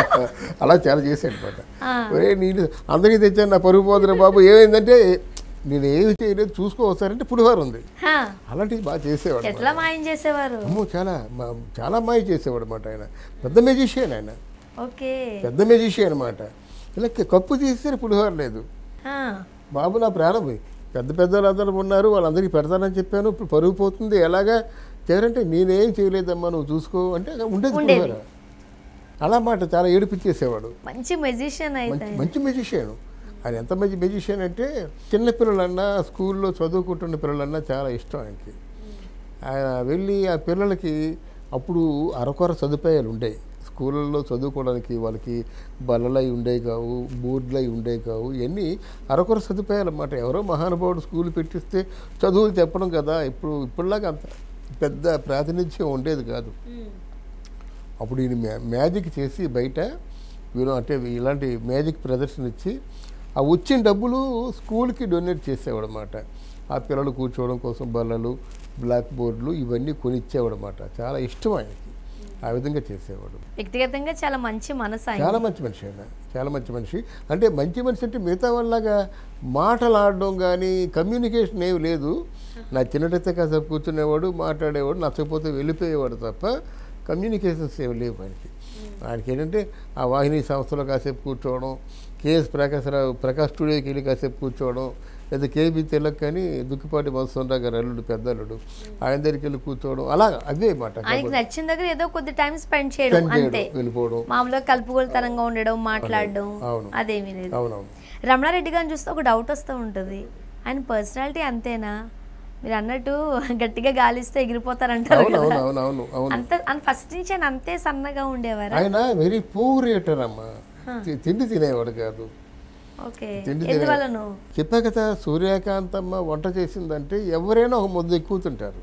అలా చాలా చేశాడు అనమాట ఆ. ఒరే నీళ్ళు అందరికీ తెచ్చాను నా పరుగు పోతున్నా బాబు ఏమైందంటే నేను ఏమి చేయలేదు చూసుకోవస్తారంటే పులిహోర ఉంది హా. అలాంటివి బాగా చేసేవాడు ఎట్లా మాయం చేసేవారు అమ్మో చాలా మా- చాలా మాయ చేసేవాడు అనమాట ఆయన పెద్ద మెజిషియన్ ఆయన ఓకే పెద్ద మెజిషియన్ అనమాట ఇలా కప్పు తీస్తే పులిహోర లేదు హా. బాబు నా ప్రారంభం పెద్ద పెద్ద వాళ్ళందరూ ఉన్నారు వాళ్ళందరికీ పెడతానని చెప్పాను ఇప్పుడు పరుగు పోతుంది ఎలాగా చేయాలంటే నేనేం చేయలేదమ్మా నువ్వు చూసుకో అంటే ఉండేది ఉండేది. పులిహోర అలా మాట చాలా ఏడిపించేసేవాడు మంచి మెజిషియన్ అయితే మంచి మంచి మెజిషియన్ ఆయన ఎంత మంచి మెజిషియన్ అంటే చిన్న పిల్లలన్నా స్కూల్లో చదువుకుంటున్న పిల్లలన్నా చాలా ఇష్టం ఆయనకి ఆయన వెళ్ళి ఆ పిల్లలకి అప్పుడు అరకొర సదుపాయాలు ఉండేవి స్కూళ్ళల్లో చదువుకోవడానికి వాళ్ళకి బల్లలు అయి ఉండేవి కావు బోర్డులు అయి ఉండేవి కావు ఇవన్నీ అరకొర సదుపాయాలు అన్నమాట ఎవరో మహానుభావుడు స్కూల్ పెట్టిస్తే చదువులు చెప్పడం కదా ఇప్పుడు ఇప్పుడులాగా అంత పెద్ద ప్రాతినిధ్యం ఉండేది కాదు అప్పుడు ఈయన మ్యా మ్యాజిక్ చేసి బయట వీరు అంటే ఇలాంటి మ్యాజిక్ ప్రదర్శన ఇచ్చి ఆ వచ్చిన డబ్బులు స్కూల్కి డొనేట్ చేసేవాడు అనమాట ఆ పిల్లలు కూర్చోవడం కోసం బల్లలు బ్లాక్ బోర్డులు ఇవన్నీ కొనిచ్చేవాడు అనమాట చాలా ఇష్టం ఆయనకి ఆ విధంగా చేసేవాడు వ్యక్తిగతంగా చాలా మంచి మనసు ఆయన చాలా మంచి మనిషి ఆయన చాలా మంచి మనిషి అంటే మంచి మనిషి అంటే మిగతా వాళ్ళగా మాటలాడడం కానీ కమ్యూనికేషన్ ఏమి లేదు నా చిన్నటైతే కాసేపు కూర్చునేవాడు మాట్లాడేవాడు నచ్చకపోతే వెళ్ళిపోయేవాడు తప్ప కమ్యూనికేషన్స్ ఏమి లేవు ఆయనకి ఆయనకి ఏంటంటే ఆ వాహిని సంస్థలో కాసేపు కూర్చోవడం కేఎస్ ప్రకాశ్రావు ప్రకాష్ స్టూడియోకి వెళ్ళి కాసేపు కూర్చోవడం లేదా కేబీ తిలక్ కానీ దుక్కిపాటి మధుసూనరావు గారు అల్లుడు పెద్దల్లుడు ఆయన దగ్గరికి వెళ్ళి కూర్చోవడం అలా అదే మాట ఆయనకి నచ్చిన దగ్గర ఏదో కొద్ది టైం స్పెండ్ చేయడం స్పెండ్ అంతే చేయడం వెళ్ళిపోవడం మామూలుగా కలుపుగోలుతనంగా ఉండడం మాట్లాడడం అవును. అదేమీ లేదు అవునవును రమణారెడ్డి గారిని చూస్తే ఒక డౌట్ వస్తూ ఉంటుంది ఆయన పర్సనాలిటీ అంతేనా మీరు అన్నట్టు గట్టిగా గాలిస్తే ఎగిరిపోతారంటారు అవును అవును కదా అవును అవును అవును అంత ఫస్ట్ నుంచి ఆయన అంతే సన్నగా ఉండేవారా ఆయన వెరీ పూర్ రేటర్ అమ్మా తి- తిండి తినేవాడు కాదు ఓకే తిండి ఎందువల్లను చెప్పా కదా సూర్యకాంతమ్మ వంట చేసిందంటే ఎవరైనా ఒక ముద్ద ఎక్కువ తింటారు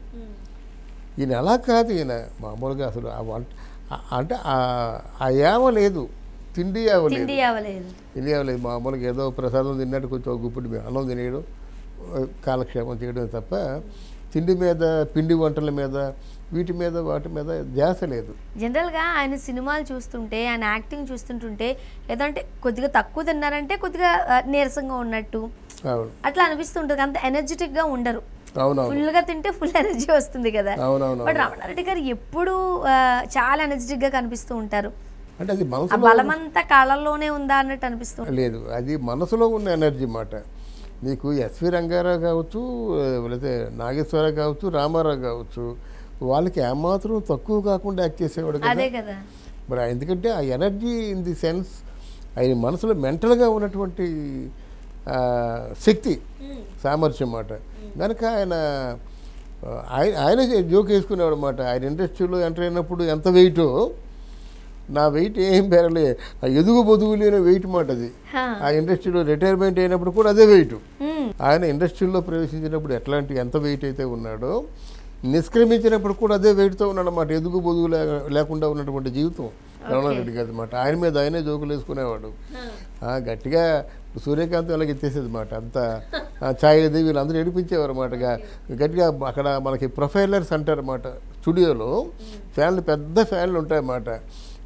ఈయన అలా కాదు ఈయన మామూలుగా అసలు ఆ వంట ఆ- అంటే ఆ- ఆ యావ లేదు తిండి యావ లేదు తిండి అవ్వలేదు తిండి యావ లేదు మామూలుగా ఏదో ప్రసాదం తిన్నట్టు కొంచెం ఒక గుప్పిడి మీద అన్నం తినేయడం ఆ, కాలక్షేపం చేయడం తప్ప తిండి మీద పిండి వంటల మీద వీటి మీద వాటి మీద ధ్యాస లేదు జనరల్గా ఆయన సినిమాలు చూస్తుంటే ఆయన యాక్టింగ్ చూస్తుంటుంటే ఏదంటే కొద్దిగా తక్కువ తిన్నారంటే కొద్దిగా ఆ, నీరసంగా ఉన్నట్టు అవును అట్లా అనిపిస్తుంటుంది అంత ఎనర్జెటిక్ గా ఉండరు అవునవును ఫుల్ గా తింటే ఫుల్ ఎనర్జీ వస్తుంది కదా అవునవును బట్ రమణారెడ్డి గారు ఎప్పుడు ఆ, చాలా ఎనర్జెటిక్ గా కనిపిస్తూ ఉంటారు అంటే అది ఆ మనసులో బలమంతా కాళ్ళల్లోనే ఉందా అన్నట్టు అనిపిస్తుంది లేదు అది మనసులో ఉన్న ఎనర్జీ మాట నీకు ఎస్వి రంగారావు కావచ్చు లేకపోతే నాగేశ్వరరావు కావచ్చు రామారావు కావచ్చు వాళ్ళకి ఏమాత్రం తక్కువ కాకుండా యాక్ట్ చేసేవాడు కదా అదే కదా మరి ఆ- ఎందుకంటే ఆ ఎనర్జీ ఇన్ ది సెన్స్ ఆయన మనసులో మెంటల్గా ఉన్నటువంటి ఆ, శక్తి సామర్థ్యం మాట కనుక ఆయన ఆ, ఆయన ఆయన జోక్ వేసుకునేవాడు అనమాట ఆయన ఇండస్ట్రీలో ఎంటర్ అయినప్పుడు ఎంత వెయిటో నా వెయిట్ ఏం పెరలే ఆ ఎదుగు బొదుగు లేని వెయిట్ మాట అది హా. ఆ ఇండస్ట్రీలో రిటైర్మెంట్ అయినప్పుడు కూడా అదే వెయిట్ మ్మ్. ఆయన ఇండస్ట్రీలో ప్రవేశించినప్పుడు ఎట్లాంటి ఎంత వెయిట్ అయితే ఉన్నాడో నిష్క్రమించినప్పుడు కూడా అదే వెయిట్తో ఉన్నాడు అన్నమాట ఎదుగు బొదుగు లే- లేకుండా ఉన్నటువంటి జీవితం రమణారెడ్డి గారి అనమాట ఆయన మీద ఆయనే జోకులు వేసుకునేవాడు ఆ, గట్టిగా సూర్యకాంత్ వాళ్ళకి ఎత్తేసేది మాట అంత ఛాయది వీళ్ళందరూ ఏడిపించేవారు అన్నమాట గట్టిగా అక్కడ మనకి ప్రొఫైలర్స్ అంటారు అన్నమాట స్టూడియోలో ఫ్యాన్లు పెద్ద ఫ్యాన్లు ఉంటాయన్నమాట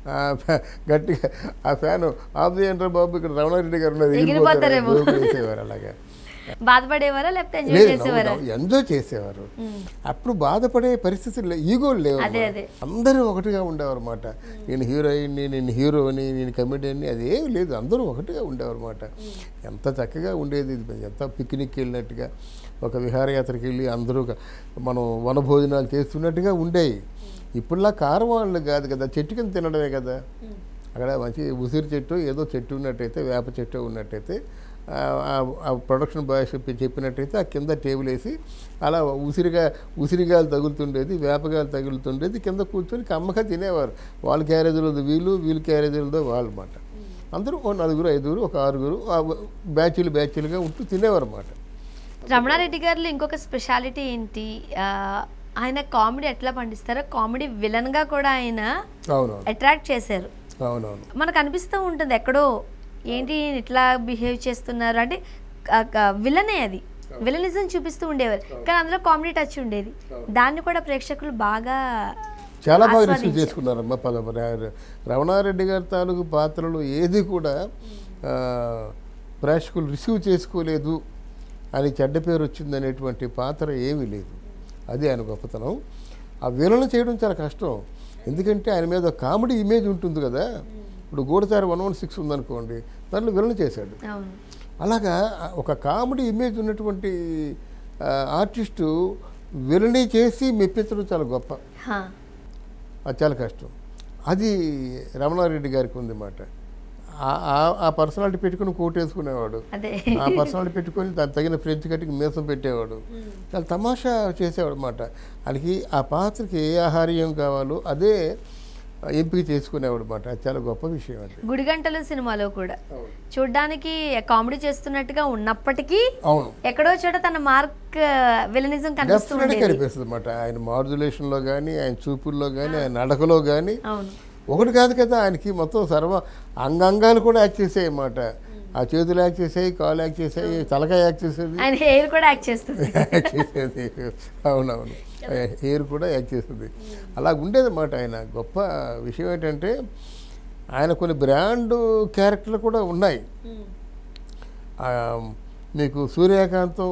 ఆ ఫ్యా- గట్టిగా ఆ ఫ్యాన్ ఆఫ్ చేయండి బాబు ఇక్కడ రమణారెడ్డి గారు ఉన్నారు ఎగిరిపోతారేమో. ఎగిరిపోతారు వేసేవారు అలాగా బాధపడేవారా లేకపోతే ఎంజాయ్ లేదు చేసేవారా ఎంజాయ్ చేసేవారు అప్పుడు బాధపడే పరిస్థితులు ఈగోలు లేవు అదే, అదే. అందరూ ఒకటిగా ఉండేవారు అనమాట నేను హీరోయిన్ని నేను హీరోని నేను కమెడియన్ని అదేం లేదు అందరూ ఒకటిగా ఉండేవారు అనమాట ఎంత చక్కగా ఉండేది ఇది ఎంత పిక్నిక్ వెళ్ళినట్టుగా ఒక విహారయాత్రకి వెళ్ళి అందరూ ఒక- మనం వనభోజనాలు చేస్తున్నట్టుగా ఉండేవి ఇప్పుడులా కారం వాళ్ళు కాదు కదా చెట్టు కింద తినడమే కదా అక్కడ మంచి ఉసిరి చెట్టు ఏదో చెట్టు ఉన్నట్టయితే వేప చెట్టు ఉన్నట్టయితే ఆ- ఆ- ఆ ప్రొడక్షన్ బాయ్ చెప్పి చెప్పినట్టయితే ఆ కింద టేబుల్ వేసి అలా ఉసిరిగా ఉసిరిగాయలు తగులుతుండేది వేపగాయలు తగులుతుండేది కింద కూర్చొని కమ్మగా తినేవారు వాళ్ళ క్యారేజీలతో వీళ్ళు వీళ్ళ క్యారేజీలతో వాళ్ళు అనమాట అందరూ ఓ నలుగురు ఐదుగురు ఒక ఆరుగురు ఆ బ్యాచీలు బ్యాచీలుగా ఉంటూ తినేవారు అన్నమాట రమణారెడ్డి గారిలో ఇంకొక స్పెషాలిటీ ఏంటి ఆ, ఆయన కామెడీ ఎట్లా పండిస్తారో కామెడీ విలన్గా కూడా ఆయన అవునవును అట్రాక్ట్ చేశారు అవునవును మనకు అనిపిస్తూ ఉంటుంది ఎక్కడో ఏంటి ఈయన ఇట్లా బిహేవ్ చేస్తున్నారు అంటే విలనే అది విలనిజం చూపిస్తూ ఉండేవారు కానీ అందులో కామెడీ టచ్ ఉండేది దాన్ని కూడా ప్రేక్షకులు బాగా చాలా బాగా రిసీవ్ ఆస్వాదించారు. చేసుకున్నారమ్మా పద ర- రమణారెడ్డి గారి తాలూకు పాత్రలు ఏది కూడా ఆ, ప్రేక్షకులు రిసీవ్ చేసుకోలేదు అని చెడ్డ పేరు వచ్చిందనేటువంటి పాత్ర ఏమీ లేదు అది ఆయన గొప్పతనం ఆ విలన చేయడం చాలా కష్టం ఎందుకంటే ఆయన మీద కామెడీ ఇమేజ్ ఉంటుంది కదా ఇప్పుడు గూడచారి వన్ వన్ సిక్స్ ఉందనుకోండి దాంట్లో విలన చేశాడు అవును అలాగా ఒక కామెడీ ఇమేజ్ ఉన్నటువంటి ఆ, ఆర్టిస్టు విలని చేసి మెప్పించడం చాలా గొప్ప హా. అది చాలా కష్టం అది రమణారెడ్డి గారికి ఉంది మాట ఆ పర్సనాలిటీ పెట్టుకుని కోటేసుకునేవాడు అదే ఆ పర్సనాలిటీ పెట్టుకొని దానికి తగిన ఫ్రెంచ్ కటింగ్ మీసం పెట్టేవాడు చాలా తమాషా చేసేవాడు అనమాట ఆయనకి ఆ పాత్రకి ఏ ఆహార్యం కావాలో అదే ఎంపిక చేసుకునేవాడు అనమాట అది చాలా గొప్ప విషయం అది గుడిగంటలు సినిమాలో కూడా చూడ్డానికి కామెడీ చేస్తున్నట్టుగా ఉన్నప్పటికీ అవును ఎక్కడో చోట తన మార్క్ విలనిజం కనిపిస్తూ డెఫినెట్గా ఉండేది కనిపిస్తుంది అనమాట ఆయన మాడ్యులేషన్లో కానీ ఆయన చూపుల్లో కానీ ఆయన నడకలో కానీ అవును ఒకటి కాదు కదా ఆయనకి మొత్తం సర్వ అంగాంగాలు కూడా యాక్ట్ చేసాయి అన్నమాట ఆ చేతులు యాక్ట్ చేసాయి కాళ్ళు యాక్ట్ చేసాయి తలకాయ యాక్ట్ చేసేది ఆయన హెయిర్ కూడా యాక్ట్ చేస్తుంది యాక్ట్ చేసేది అవునవును హెయిర్ కూడా యాక్ట్ చేస్తుంది అలా ఉండేదన్నమాట ఆయన గొప్ప విషయం ఏంటంటే ఆయన కొన్ని బ్రాండ్ క్యారెక్టర్లు కూడా ఉన్నాయి ఆ, మీకు సూర్యకాంతం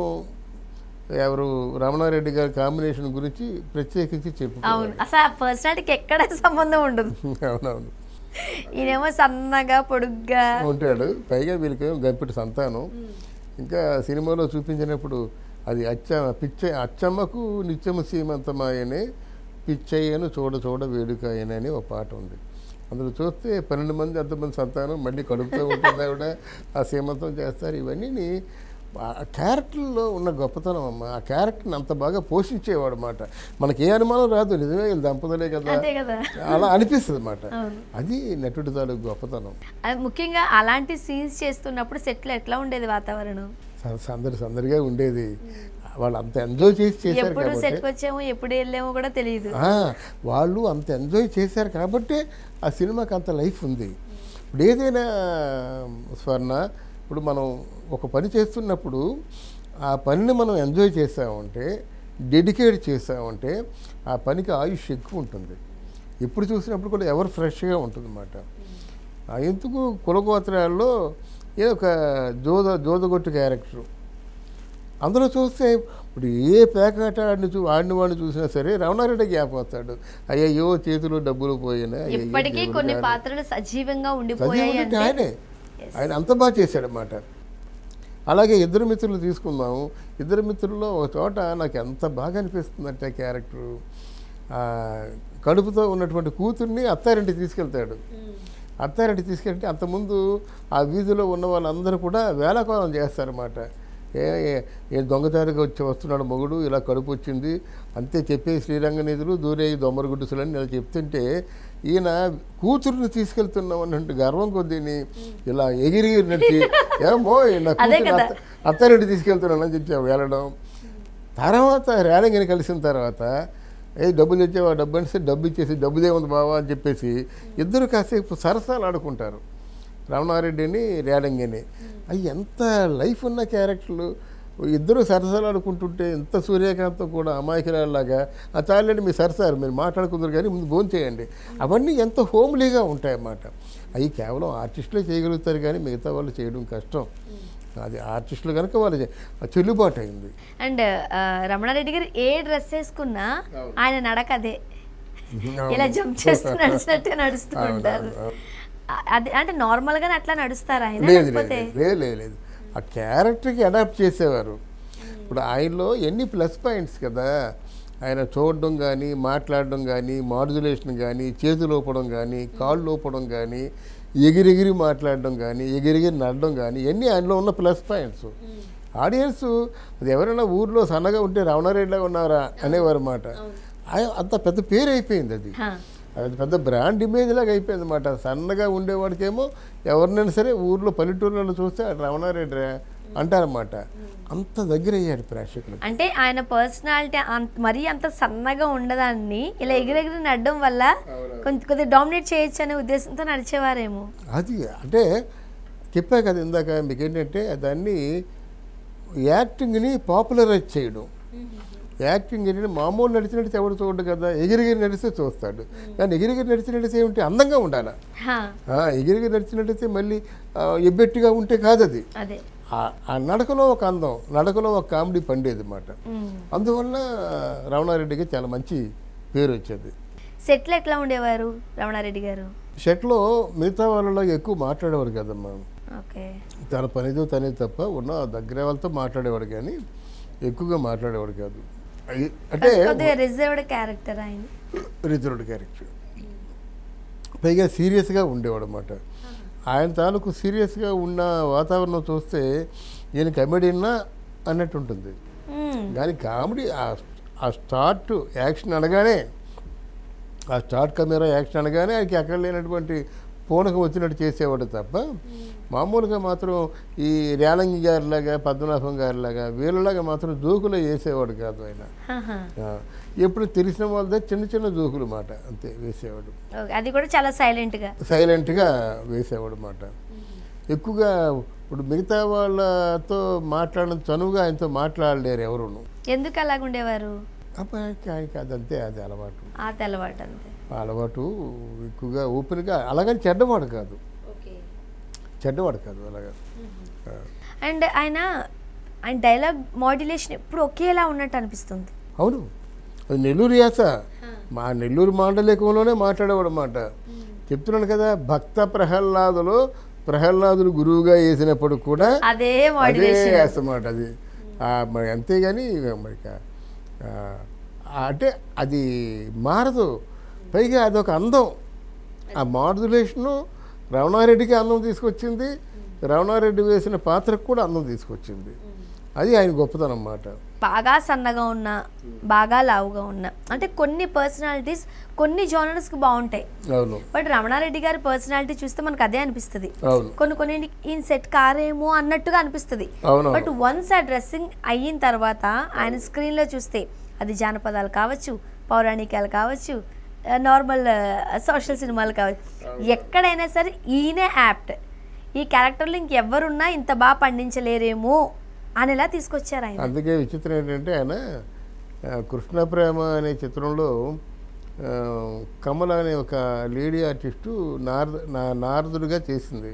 ఎవరు రమణారెడ్డి గారి కాంబినేషన్ గురించి ప్రత్యేకించి చెప్పు అవును అసలు ఆ పర్సనాలిటీకి ఎక్కడ సంబంధం ఉండదు అవునవును ఈయనేమో సన్నగా పొడుగ్గా ఉంటాడు పైగా వీళ్ళకి గంపిటి సంతానం ఇంకా సినిమాలో చూపించినప్పుడు అది అచ్చ పిచ్చ అచ్చమ్మకు నిత్యము సీమంతమాయనే పిచ్చయ్యను చూడ చూడ వేడుకాయనే అని ఒక పాట ఉంది అందులో చూస్తే పన్నెండు మంది అంతమంది సంతానం మళ్ళీ కడుపుతూ ఉంటుంది ఆవిడ ఆ సీమంతం చేస్తారు ఇవన్నీ ఆ క్యారెక్టర్లో ఉన్న గొప్పతనం అమ్మ ఆ క్యారెక్టర్ని అంత బాగా పోషించేవాడు అన్నమాట మనకి ఏ అనుమానం రాదు నిజమే వీళ్ళు దంపతులే కదా అంతే కదా అలా అనిపిస్తుంది అన్నమాట అవును. అది నటుడి తాలూకు గొప్పతనం అది ముఖ్యంగా అలాంటి సీన్స్ చేస్తున్నప్పుడు సెట్లో ఎట్లా ఉండేది వాతావరణం స- సందడి సందడిగా ఉండేది వాళ్ళు అంత ఎంజాయ్ చేసి చేశారు ఎప్పుడు కాబట్టి సెట్కి వచ్చామో ఎప్పుడు వెళ్ళామో కూడా తెలియదు ఆ, వాళ్ళు అంత ఎంజాయ్ చేశారు కాబట్టి ఆ సినిమాకి అంత లైఫ్ ఉంది ఇప్పుడు ఏదైనా స్వర్ణ ఇప్పుడు మనం ఒక పని చేస్తున్నప్పుడు ఆ పనిని మనం ఎంజాయ్ చేసామంటే డెడికేట్ చేసామంటే ఆ పనికి ఆయుష్ ఎక్కువ ఉంటుంది ఎప్పుడు చూసినప్పుడు కూడా ఎవరు ఫ్రెష్గా ఉంటుంది అన్నమాట ఎందుకు కులగోత్రాల్లో ఏదో ఒక జోద జోదగొట్టు క్యారెక్టరు అందులో చూస్తే ఇప్పుడు ఏ పేకాట ఆడిని చూ ఆడిన వాడిని చూసినా సరే రమణారెడ్డి జ్ఞాపకం వస్తాడు అయ్యయ్యో చేతిలో డబ్బులు పోయినా అయ్యయ్యో ఇప్పటికీ దేవుడి కొన్ని కాదు. పాత్రలు సజీవంగా సజీవుడు ఉండిపోయాయి అంటే అంటే ఆయనే ఆయన అంత బాగా చేశాడనమాట అలాగే ఇద్దరు మిత్రులు తీసుకుందాము ఇద్దరు మిత్రుల్లో ఒక చోట నాకు ఎంత బాగా అనిపిస్తుందంటే క్యారెక్టరు ఆ, కడుపుతో ఉన్నటువంటి కూతుర్ని అత్తారింటికి తీసుకెళ్తాడు అత్తారింటికి తీసుకెళ్తే అంతకుముందు ఆ వీధిలో ఉన్న వాళ్ళందరూ కూడా వేళాకోళం చేస్తారన్నమాట ఏ ఏ- ఏ దొంగచారుగా వచ్చి వస్తున్నాడు మొగుడు ఇలా కడుపు వచ్చింది అంతే చెప్పే శ్రీరంగ నిధులు దూరే దొమ్మర గుడ్డుసులని ఇలా చెప్తుంటే ఈయన కూతురుని తీసుకెళ్తున్నాం అన్నట్టు గర్వం కొద్దిని ఇలా ఎగిరి నడిచి ఏమో నా అదే కూతురు కదా. అత్త- అత్తారింటి తీసుకెళ్తున్నానని చెప్పి వెళ్ళడం తర్వాత రేలంగిని కలిసిన తర్వాత ఏ డబ్బులు తెచ్చావా డబ్బు అంటే డబ్బు ఇచ్చేసి డబ్బుదే ఉంది బావా అని చెప్పేసి ఇద్దరు కాసేపు సరసాలు ఆడుకుంటారు రమణారెడ్డిని రేలంగిని అవి ఎంత లైఫ్ ఉన్న క్యారెక్టర్లు ఇద్దరు సరసలాడుకుంటుంటే ఇంత సూర్యకాంత్ కూడా అమాయకురాలాగా ఆ చాలండి మీ సరసారు మీరు మాట్లాడుకుందరు కానీ ముందు భోజనం చేయండి అవన్నీ ఎంత హోమ్లీగా ఉంటాయన్నమాట అవి కేవలం ఆర్టిస్టులే చేయగలుగుతారు కానీ మిగతా వాళ్ళు చేయడం కష్టం అది ఆర్టిస్టులు కనుక వాళ్ళు చే- చెల్లుబాటు అయింది అండ్ రమణారెడ్డి గారు ఏ డ్రెస్ వేసుకున్నా ఆయన నడక అదే ఇలా జంప్ చేస్తూ నడిచినట్టే నడుస్తూ ఉంటారు అ- అది అంటే నార్మల్ గానే అట్లా నడుస్తారు ఆయన లేదు లేదు లేకపోతే లేదు లేదు లేదు ఆ క్యారెక్టర్కి అడాప్ట్ చేసేవారు ఇప్పుడు ఆయనలో ఎన్ని ప్లస్ పాయింట్స్ కదా ఆయన చూడడం కానీ మాట్లాడడం కానీ మాడ్యులేషన్ కానీ చేతులు ఊపడం కానీ కాళ్ళు ఊపడం కానీ ఎగిరెగిరి మాట్లాడడం కానీ ఎగిరెగిరి నడడం కానీ ఇవన్నీ ఆయనలో ఉన్న ప్లస్ పాయింట్స్ ఆడియన్స్ అది ఎవరైనా ఊర్లో సన్నగా ఉంటే రమణారెడ్డిలా ఉన్నారా అనేవారు మాట అంత పెద్ద పేరు అయిపోయింది అది హా. అది పెద్ద బ్రాండ్ ఇమేజ్ లాగా అయిపోయింది అనమాట సన్నగా ఉండేవాడికేమో ఎవరినైనా సరే ఊర్లో పల్లెటూర్లలో చూస్తే "ఆ రమణారెడ్డి రా" అంటారన్నమాట అంత దగ్గర అయ్యాడు ప్రేక్షకులకు అంటే ఆయన పర్సనాలిటీ మరీ అంత సన్నగా ఉండదాన్ని ఇలా ఎగిరెగిరి నడడం వల్ల కొంచెం కొద్దిగా డామినేట్ చేయొచ్చు అనే ఉద్దేశంతో నడిచేవారేమో అది అంటే చెప్పా కదా ఇందాక మీకు ఏంటంటే దాన్ని యాక్టింగ్ని పాపులరైజ్ చేయడం యాక్టింగ్ ఏంటంటే మామూలు నడిచినట్టు ఎవడు చూడడు కదా ఎగిరిగిరి నడిస్తే చూస్తాడు కానీ ఎగిరిగిరి నడిచినట్టు ఏమిటి అందంగా ఉండాలి హా, ఎగిరిగిరి నడిచినట్టయితే మళ్ళీ ఆ, ఎబ్బెట్టుగా ఉంటే కాదు అది అదే ఆ- ఆ నడకలో ఒక అందం నడకలో ఒక కామెడీ పండేది అన్నమాట మ్మ్. అందువల్ల రమణారెడ్డికి చాలా మంచి పేరు వచ్చేది సెట్లు ఎట్లా ఉండేవారు రమణారెడ్డి గారు షెట్లో మిగతా వాళ్ళలో ఎక్కువ మాట్లాడేవారు కదమ్మా ఓకే తన పనితో తనే తప్ప ఉన్న దగ్గర వాళ్ళతో మాట్లాడేవాడు కానీ ఎక్కువగా మాట్లాడేవాడు కాదు అయి- అంటే కొద్దిగా రిజర్వ్డ్ క్యారెక్టర్ ఆయన రిజర్వ్డ్ క్యారెక్టర్ పైగా సీరియస్గా ఉండేవాడు అనమాట ఆయన తాలూకు సీరియస్గా ఉన్న వాతావరణం చూస్తే ఈయన కమెడీనా అన్నట్టు ఉంటుంది మ్మ్. కానీ కామెడీ ఆ- ఆ స్టార్ట్ యాక్షన్ అనగానే ఆ స్టార్ట్ కెమెరా యాక్షన్ అనగానే ఆయనకి అక్కడ లేనటువంటి పూనకం వచ్చినట్టు చేసేవాడు తప్ప మామూలుగా మాత్రం ఈ రేలంగి గారిలాగా పద్మనాభం గారిలాగా వీళ్ళలాగా మాత్రం జోకులు వేసేవాడు కాదు ఆయన ఆహా. ఆ, ఎప్పుడు తెలిసిన వాళ్ళ దగ్గర చిన్న చిన్న జోకులు మాట అంతే వేసేవాడు ఓకే. అది కూడా చాలా సైలెంట్ గా సైలెంట్గా వేసేవాడు మాట ఎక్కువగా ఇప్పుడు మిగతా వాళ్ళతో మాట్లాడిన చనువుగా ఆయనతో మాట్లాడలేరు ఎవరును ఎందుకు అలాగ ఉండేవారు అబ్బాయికి ఆయనకి అదంతే అది అలవాటు ఆ తెల్లవాటు అంతే ఆ అలవాటు ఎక్కువగా ఓపెన్గా అలాగని చెడ్డవాడు కాదు చెడ్డవాడు కాదు అలాగా ఆ. అండ్ ఆయన ఆయన డైలాగ్ మాడ్యులేషన్ ఎప్పుడు ఒకేలా ఉన్నట్టు అనిపిస్తుంది అవును అది నెల్లూరు యాస మా నెల్లూరు మాండలికంలోనే మాట్లాడేవాడు అన్నమాట చెప్తున్నాను కదా భక్త ప్రహ్లాదులో ప్రహ్లాదులు గురువుగా వేసినప్పుడు కూడా అదే అదే మాడ్యులేషన్ యాస అన్నమాట అది ఆ, మరి అంతేగాని మరి కా- ఆ, అంటే అది మారదు పైగా అదొక అందం ఆ మాడ్యులేషను రమణారెడ్డికి అందం తీసుకొచ్చింది రమణారెడ్డి వేసిన పాత్రకు కూడా అందం తీసుకొచ్చింది అది ఆయన గొప్పతనం అన్నమాట బాగా సన్నగా ఉన్న బాగా లావుగా ఉన్న అంటే కొన్ని పర్సనాలిటీస్ కొన్ని genres కి బాగుంటాయి అవును బట్ రమణారెడ్డి గారి పర్సనాలిటీ చూస్తే మనకు అదే అనిపిస్తుంది అవును కొన్ని కొన్ని ఈయన సెట్ కారేమో అన్నట్టుగా అనిపిస్తుంది అవును బట్ వన్స్ ఆ డ్రెస్సింగ్ అయిన తర్వాత ఆయన స్క్రీన్లో చూస్తే అది జానపదాలు కావచ్చు పౌరాణికాలు కావచ్చు నార్మల్ సోషల్ సినిమాలు కావచ్చు ఎక్కడైనా సరే ఈయనే యాప్ట్ ఈ క్యారెక్టర్లో ఇంకెవ్వరున్నా ఇంత బాగా పండించలేరేమో అనేలా తీసుకొచ్చారు ఆయన అందుకే విచిత్రం ఏంటంటే ఆయన ఆ, కృష్ణ ప్రేమ అనే చిత్రంలో ఆ, కమల అనే ఒక లేడీ ఆర్టిస్టు నారద నా నారదుడిగా చేసింది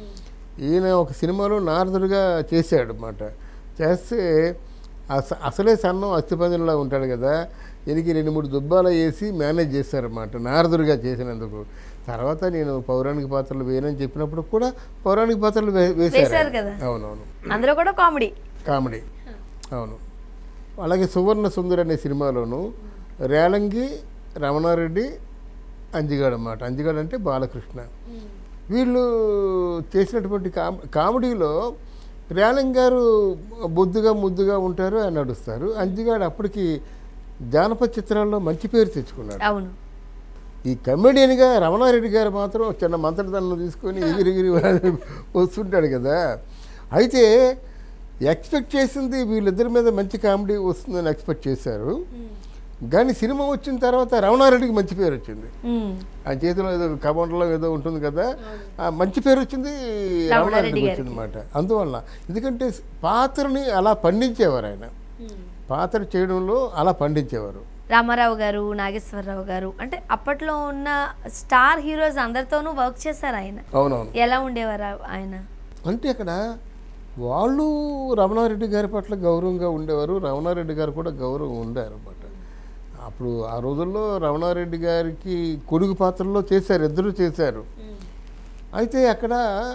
ఈయన ఒక సినిమాలో నారదుడిగా చేశాడు అన్నమాట చేస్తే అస- అసలే సన్నం అస్థిపంజంలా ఉంటాడు కదా ఈయనకి రెండు మూడు దుబ్బాలు వేసి మేనేజ్ చేశారన్నమాట నారదుడిగా చేసినందుకు తర్వాత నేను పౌరాణిక పాత్రలు వేయనని చెప్పినప్పుడు కూడా పౌరాణిక పాత్రలు వే- వేశారు వేశారు ఆయన. కదా. అవునవును అందులో కూడా కామెడీ కామెడీ అవును అలాగే సువర్ణ సుందరి అనే సినిమాలోను రేలంగి రమణారెడ్డి అంజిగాడు అన్నమాట అంజిగాడు అంటే బాలకృష్ణ వీళ్ళు చేసినటువంటి కామ్ కామెడీలో రేలంగ్ గారు బొద్దుగా ముద్దుగా ఉంటారు అని నడుస్తారు అంజిగాడు అప్పటికి జానపద చిత్రాల్లో మంచి పేరు తెచ్చుకున్నాడు అవును ఈ కమెడియన్గా రమణారెడ్డి గారు మాత్రం చిన్న మంత్రదండం తీసుకొని ఎగిరిగిరి వస్తుంటాడు కదా అయితే ఎక్స్పెక్ట్ చేసింది వీళ్ళిద్దరి మీద మంచి కామెడీ వస్తుందని ఎక్స్పెక్ట్ చేశారు కానీ సినిమా వచ్చిన తర్వాత రమణారెడ్డికి మంచి పేరు వచ్చింది మ్మ్. ఆ చేతిలో ఏదో కబండలో ఏదో ఉంటుంది కదా ఆ మంచి పేరు వచ్చింది రమణారెడ్డికి వచ్చింది అనమాట అందువల్ల ఎందుకంటే పాత్రని అలా పండించేవారు ఆయన పాత్ర చేయడంలో అలా పండించేవారు రామారావు గారు నాగేశ్వరరావు గారు అంటే అప్పట్లో ఉన్న స్టార్ హీరోస్ అందరితోనూ వర్క్ చేశారు ఆయన అవునవును ఎలా ఉండేవారు ఆయన అంటే అక్కడ వాళ్ళు రమణారెడ్డి గారి పట్ల గౌరవంగా ఉండేవారు రమణారెడ్డి గారు కూడా గౌరవం ఉండారు అన్నమాట అప్పుడు ఆ రోజుల్లో రమణారెడ్డి గారికి కొడుకు పాత్రలో చేశారు ఇద్దరు చేశారు అయితే అక్కడ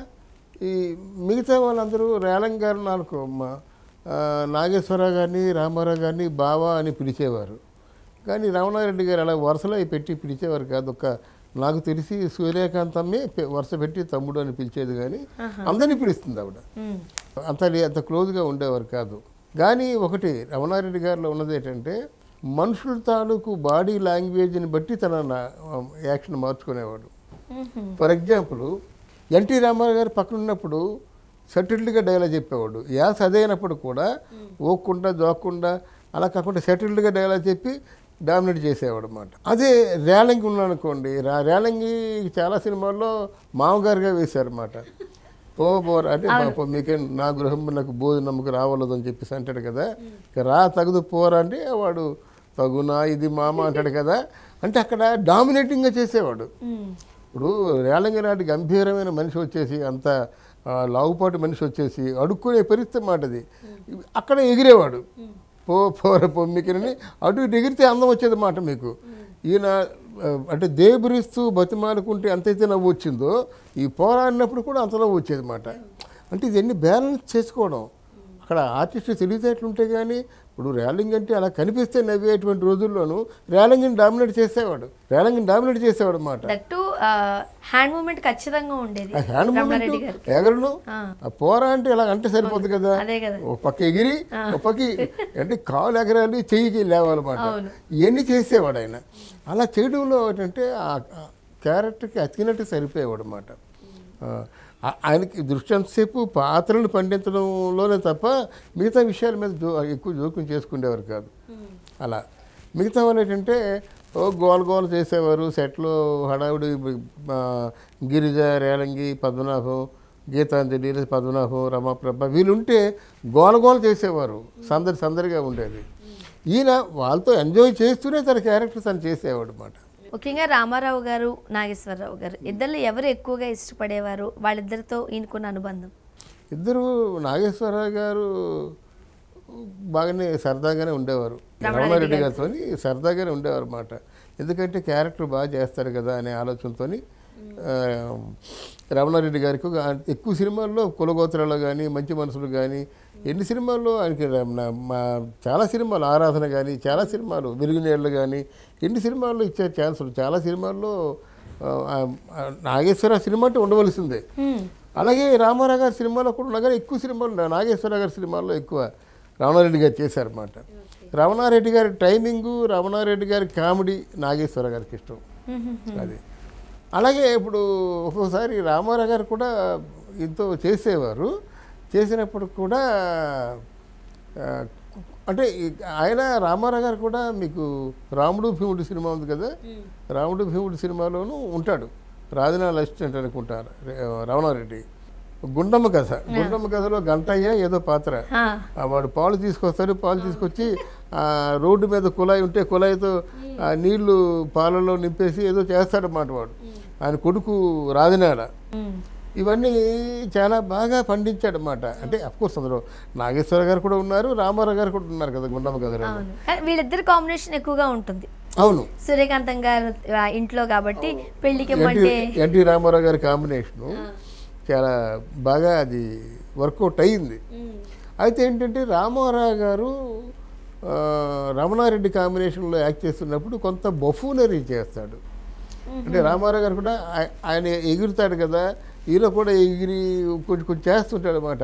ఈ మిగతా వాళ్ళందరూ రేలం గారు నాకు మా ఆ, నాగేశ్వరరావు గారిని రామారావు గారిని బావా అని పిలిచేవారు కానీ రమణారెడ్డి గారు అలా వరుసలో అవి పెట్టి పిలిచేవారు కాదు ఒక నాకు తెలిసి సూర్యకాంతమ్మే పె- వరుస పెట్టి తమ్ముడు అని పిలిచేది కానీ అందరినీ పిలుస్తుంది ఆవిడ మ్మ్. అంత లే- అంత క్లోజ్గా ఉండేవారు కాదు కానీ ఒకటి రమణారెడ్డి గారిలో ఉన్నది ఏంటంటే మనుషుల తాలూకు బాడీ లాంగ్వేజ్ని బట్టి తన నా- యాక్షన్ మార్చుకునేవాడు మ్మ్. ఫర్ ఎగ్జాంపుల్ ఎన్టీ రామారావు గారు పక్కన ఉన్నప్పుడు సెటిల్డ్గా డైలాగ్ చెప్పేవాడు యాస అదైనప్పుడు కూడా ఓకుండా జోక్కుండా అలా కాకుండా సెటిల్డ్గా డైలాగ్ చెప్పి డామినేట్ చేసేవాడు అనమాట అదే రేలంగి ఉన్నాడనుకోండి రా రేలంగి చాలా సినిమాల్లో మామగారుగా వేశారన్నమాట పో పోరా అంటే పాపం మీకే నా గృహం నాకు భోజనమ్మకు రావలదు అని చెప్పేసి అంటాడు కదా ఇక రా తగదు పోరా అంటే వాడు తగునా ఇది మామ అంటాడు కదా అంటే అక్కడ డామినేటింగ్గా చేసేవాడు మ్మ్. ఇప్పుడు రేలంగి నాటి గంభీరమైన మనిషి వచ్చేసి అంత ఆ, లావుపాటి మనిషి వచ్చేసి అడుక్కునే పరిస్థితి మాట అది అక్కడ ఎగిరేవాడు పో పోర పొమ్మికిని అటు ఇటు ఎగిరితే అందం వచ్చేది మాట మీకు ఈయన ఆ, అంటే దేబురిస్తూ బతిమాలుకుంటే ఎంతైతే నవ్వు వచ్చిందో ఈ పోరాడినప్పుడు కూడా అంత నవ్వు వచ్చేది మాట అంటే ఇవన్నీ బ్యాలెన్స్ చేసుకోవడం అక్కడ ఆర్టిస్ట్ తెలివితేటలు ఉంటే కానీ ఇప్పుడు రేలింగ్ అంటే అలా కనిపిస్తే నవ్వేటువంటి రోజుల్లోనూ రేలింగ్ని డామినేట్ చేసేవాడు రేలింగ్ని డామినేట్ చేసేవాడు అన్నమాట దట్టు హ్యాండ్ మూమెంట్ ఖచ్చితంగా ఉండేది ఆ హ్యాండ్ రమణారెడ్డి మూమెంట్ గారికి ఎగరను ఆ. ఆ పోరా అంటే ఇలా అంటే సరిపోతుంది కదా అదే కదా ఒక పక్క ఎగిరి ఒక పక్క అంటే కాలు ఎగరాలి చెయ్యికి లేవాలన్నమాట అవును. ఇవన్నీ చేసేవాడు ఆయన అలా చేయడంలో ఏంటంటే ఆ ఆ క్యారెక్టర్కి అతికినట్టు సరిపోయేవాడు అనమాట ఆయనకి దృష్టి అంతసేపు పాత్రలను పండించడంలోనే తప్ప మిగతా విషయాల మీద జో ఎక్కువ జోక్యం చేసుకునేవారు కాదు అలా మిగతా వాళ్ళు ఏంటంటే ఓ గోల గోల చేసేవారు సెట్లో హడావుడి ఆ, గిరిజ రేలంగి పద్మనాభం గీతాంజలి లేదా పద్మనాభం రమాప్రభ వీళ్ళుంటే గోల గోల చేసేవారు సందడి సందడిగా ఉండేది ఈయన వాళ్ళతో ఎంజాయ్ చేస్తూనే తన క్యారెక్టర్ తను చేసేవాడు అనమాట ముఖ్యంగా రామారావు గారు నాగేశ్వరరావు గారు ఇద్దరు ఎవరు ఎక్కువగా ఇష్టపడేవారు వాళ్ళిద్దరితో ఈయనకున్న అనుబంధం ఇద్దరు నాగేశ్వరరావు గారు బాగానే సరదాగానే ఉండేవారు రమణారెడ్డి గారితో సరదాగానే ఉండేవారు అన్నమాట ఎందుకంటే క్యారెక్టర్ బాగా చేస్తారు కదా అనే ఆలోచనతో రమణారెడ్డి గారికి ఒక ఎక్కువ సినిమాల్లో కులగోత్రాలు కానీ మంచి మనసులు కానీ ఎన్ని సినిమాల్లో ఆయనకి రమణ- మా చాలా సినిమాలు ఆరాధన కానీ చాలా సినిమాలు వెలుగునేళ్ళు కానీ ఎన్ని సినిమాల్లో ఇచ్చే ఛాన్సులు చాలా సినిమాల్లో ఆ, ఆ, నాగేశ్వర సినిమా అంటే ఉండవలసిందే హ్మ్. అలాగే రామారావు గారి సినిమాలో కూడా ఉన్నా కానీ ఎక్కువ సినిమాలు నాగేశ్వర గారి సినిమాల్లో ఎక్కువ రమణారెడ్డి గారు చేశారన్నమాట రమణారెడ్డి గారి టైమింగు రమణారెడ్డి గారి కామెడీ నాగేశ్వర గారికి ఇష్టం అది అలాగే ఇప్పుడు ఒక్కోసారి రామారావు గారు కూడా ఎంతో చేసేవారు చేసినప్పుడు కూడా ఆ, అంటే ఈ- ఆయన రామారావు గారు కూడా మీకు రాముడు భీముడు సినిమా ఉంది కదా రాముడు భీముడు సినిమాలోనూ ఉంటాడు రాజనాల అసిస్టెంట్ అనుకుంటారు రే- రమణారెడ్డి గుండమ్మ కథ గుండమ్మ కథలో గంటయ్య ఏదో పాత్ర ఆ, ఆ వాడు పాలు తీసుకొస్తాడు పాలు తీసుకొచ్చి ఆ రోడ్డు మీద కుళాయి ఉంటే కుళాయితో ఆ నీళ్లు పాలలో నింపేసి ఏదో చేస్తాడన్నమాట వాడు ఆయన కొడుకు రాజనాల హ్మ్. ఇవన్నీ చాలా బాగా పండించాడన్నమాట అంటే కోర్స్ అందులో నాగేశ్వర గారు కూడా ఉన్నారు రామారావు గారు కూడా ఉన్నారు కదా గుండమ్మ కథలో అవును కానీ వీళ్ళిద్దరి కాంబినేషన్ ఎక్కువగా ఉంటుంది అవును సూర్యకాంతం గారు ఆ, ఇంట్లో కాబట్టి పెళ్లికి ఎన్టీ ఇమ్మంటే ఎన్టీ రామారావు గారి కాంబినేషను చాలా బాగా అది వర్కౌట్ అయ్యింది అయితే ఏంటంటే రామారావు గారు ఆ, రమణారెడ్డి కాంబినేషన్లో యాక్ట్ చేస్తున్నప్పుడు కొంత బఫూనరీ చేస్తాడు అంటే రామారావు గారు కూడా ఆయ- ఆయన ఎగురుతాడు కదా ఈయన కూడా ఎగిరి కొంచెం కొంచెం చేస్తుంటాడు అనమాట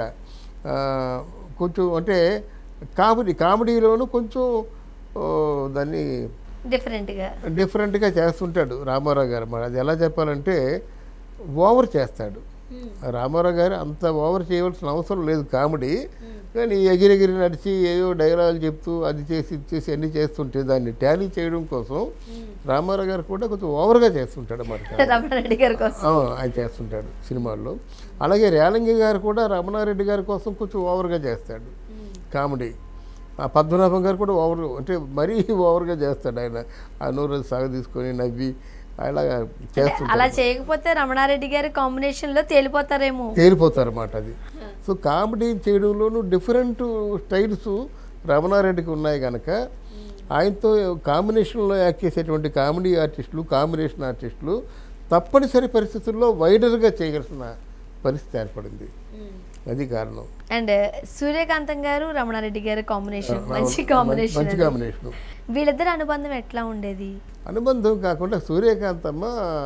కొంచెం అంటే కామెడీ కామెడీలోనూ కొంచెం ఓ, దాన్ని డిఫరెంట్గా డిఫరెంట్గా చేస్తుంటాడు రామారావు గారు మరి అది ఎలా చెప్పాలంటే ఓవర్ చేస్తాడు రామారావు గారు అంత ఓవర్ చేయవలసిన అవసరం లేదు కామెడీ కానీ ఎగిరెగిరి నడిచి ఏవో డైలాగులు చెప్తూ అది చేసి ఇది చేసి అన్నీ చేస్తుంటే దాన్ని టాలీ చేయడం కోసం రామారావు గారు కూడా కొంచెం ఓవర్గా చేస్తుంటాడు అన్నమాట రమణారెడ్డి గారి కోసం ఆ, ఆయన చేస్తుంటాడు సినిమాల్లో అలాగే రేలంగి గారు కూడా రమణారెడ్డి గారి కోసం కొంచెం ఓవర్గా చేస్తాడు కామెడీ ఆ పద్మనాభం గారు కూడా ఓవర్ అంటే మరీ ఓవర్గా చేస్తాడు ఆయన ఆ నూరు సాగ తీసుకొని నవ్వి అలాగా చేస్తుంటాడు అలా చేయకపోతే రమణారెడ్డి గారి కాంబినేషన్ లో తేలిపోతారేమో తేలిపోతారు అన్నమాట అది సో కామెడీ చేయడంలోనూ డిఫరెంట్ స్టైల్స్ రమణారెడ్డికి ఉన్నాయి కనుక ఆయనతో కాంబినేషన్లో యాక్ట్ చేసేటువంటి కామెడీ ఆర్టిస్టులు కాంబినేషన్ ఆర్టిస్టులు తప్పనిసరి పరిస్థితుల్లో వైడర్గా చేయవలసిన పరిస్థితి ఏర్పడింది అది కారణం అండ్ సూర్యకాంతం గారు రమణారెడ్డి గారి కాంబినేషన్ మంచి కాంబినేషన్ మంచి కాంబినేషన్ వీళ్ళిద్దరి అనుబంధం ఎట్లా ఉండేది అనుబంధం కాకుండా సూర్యకాంతమ్మ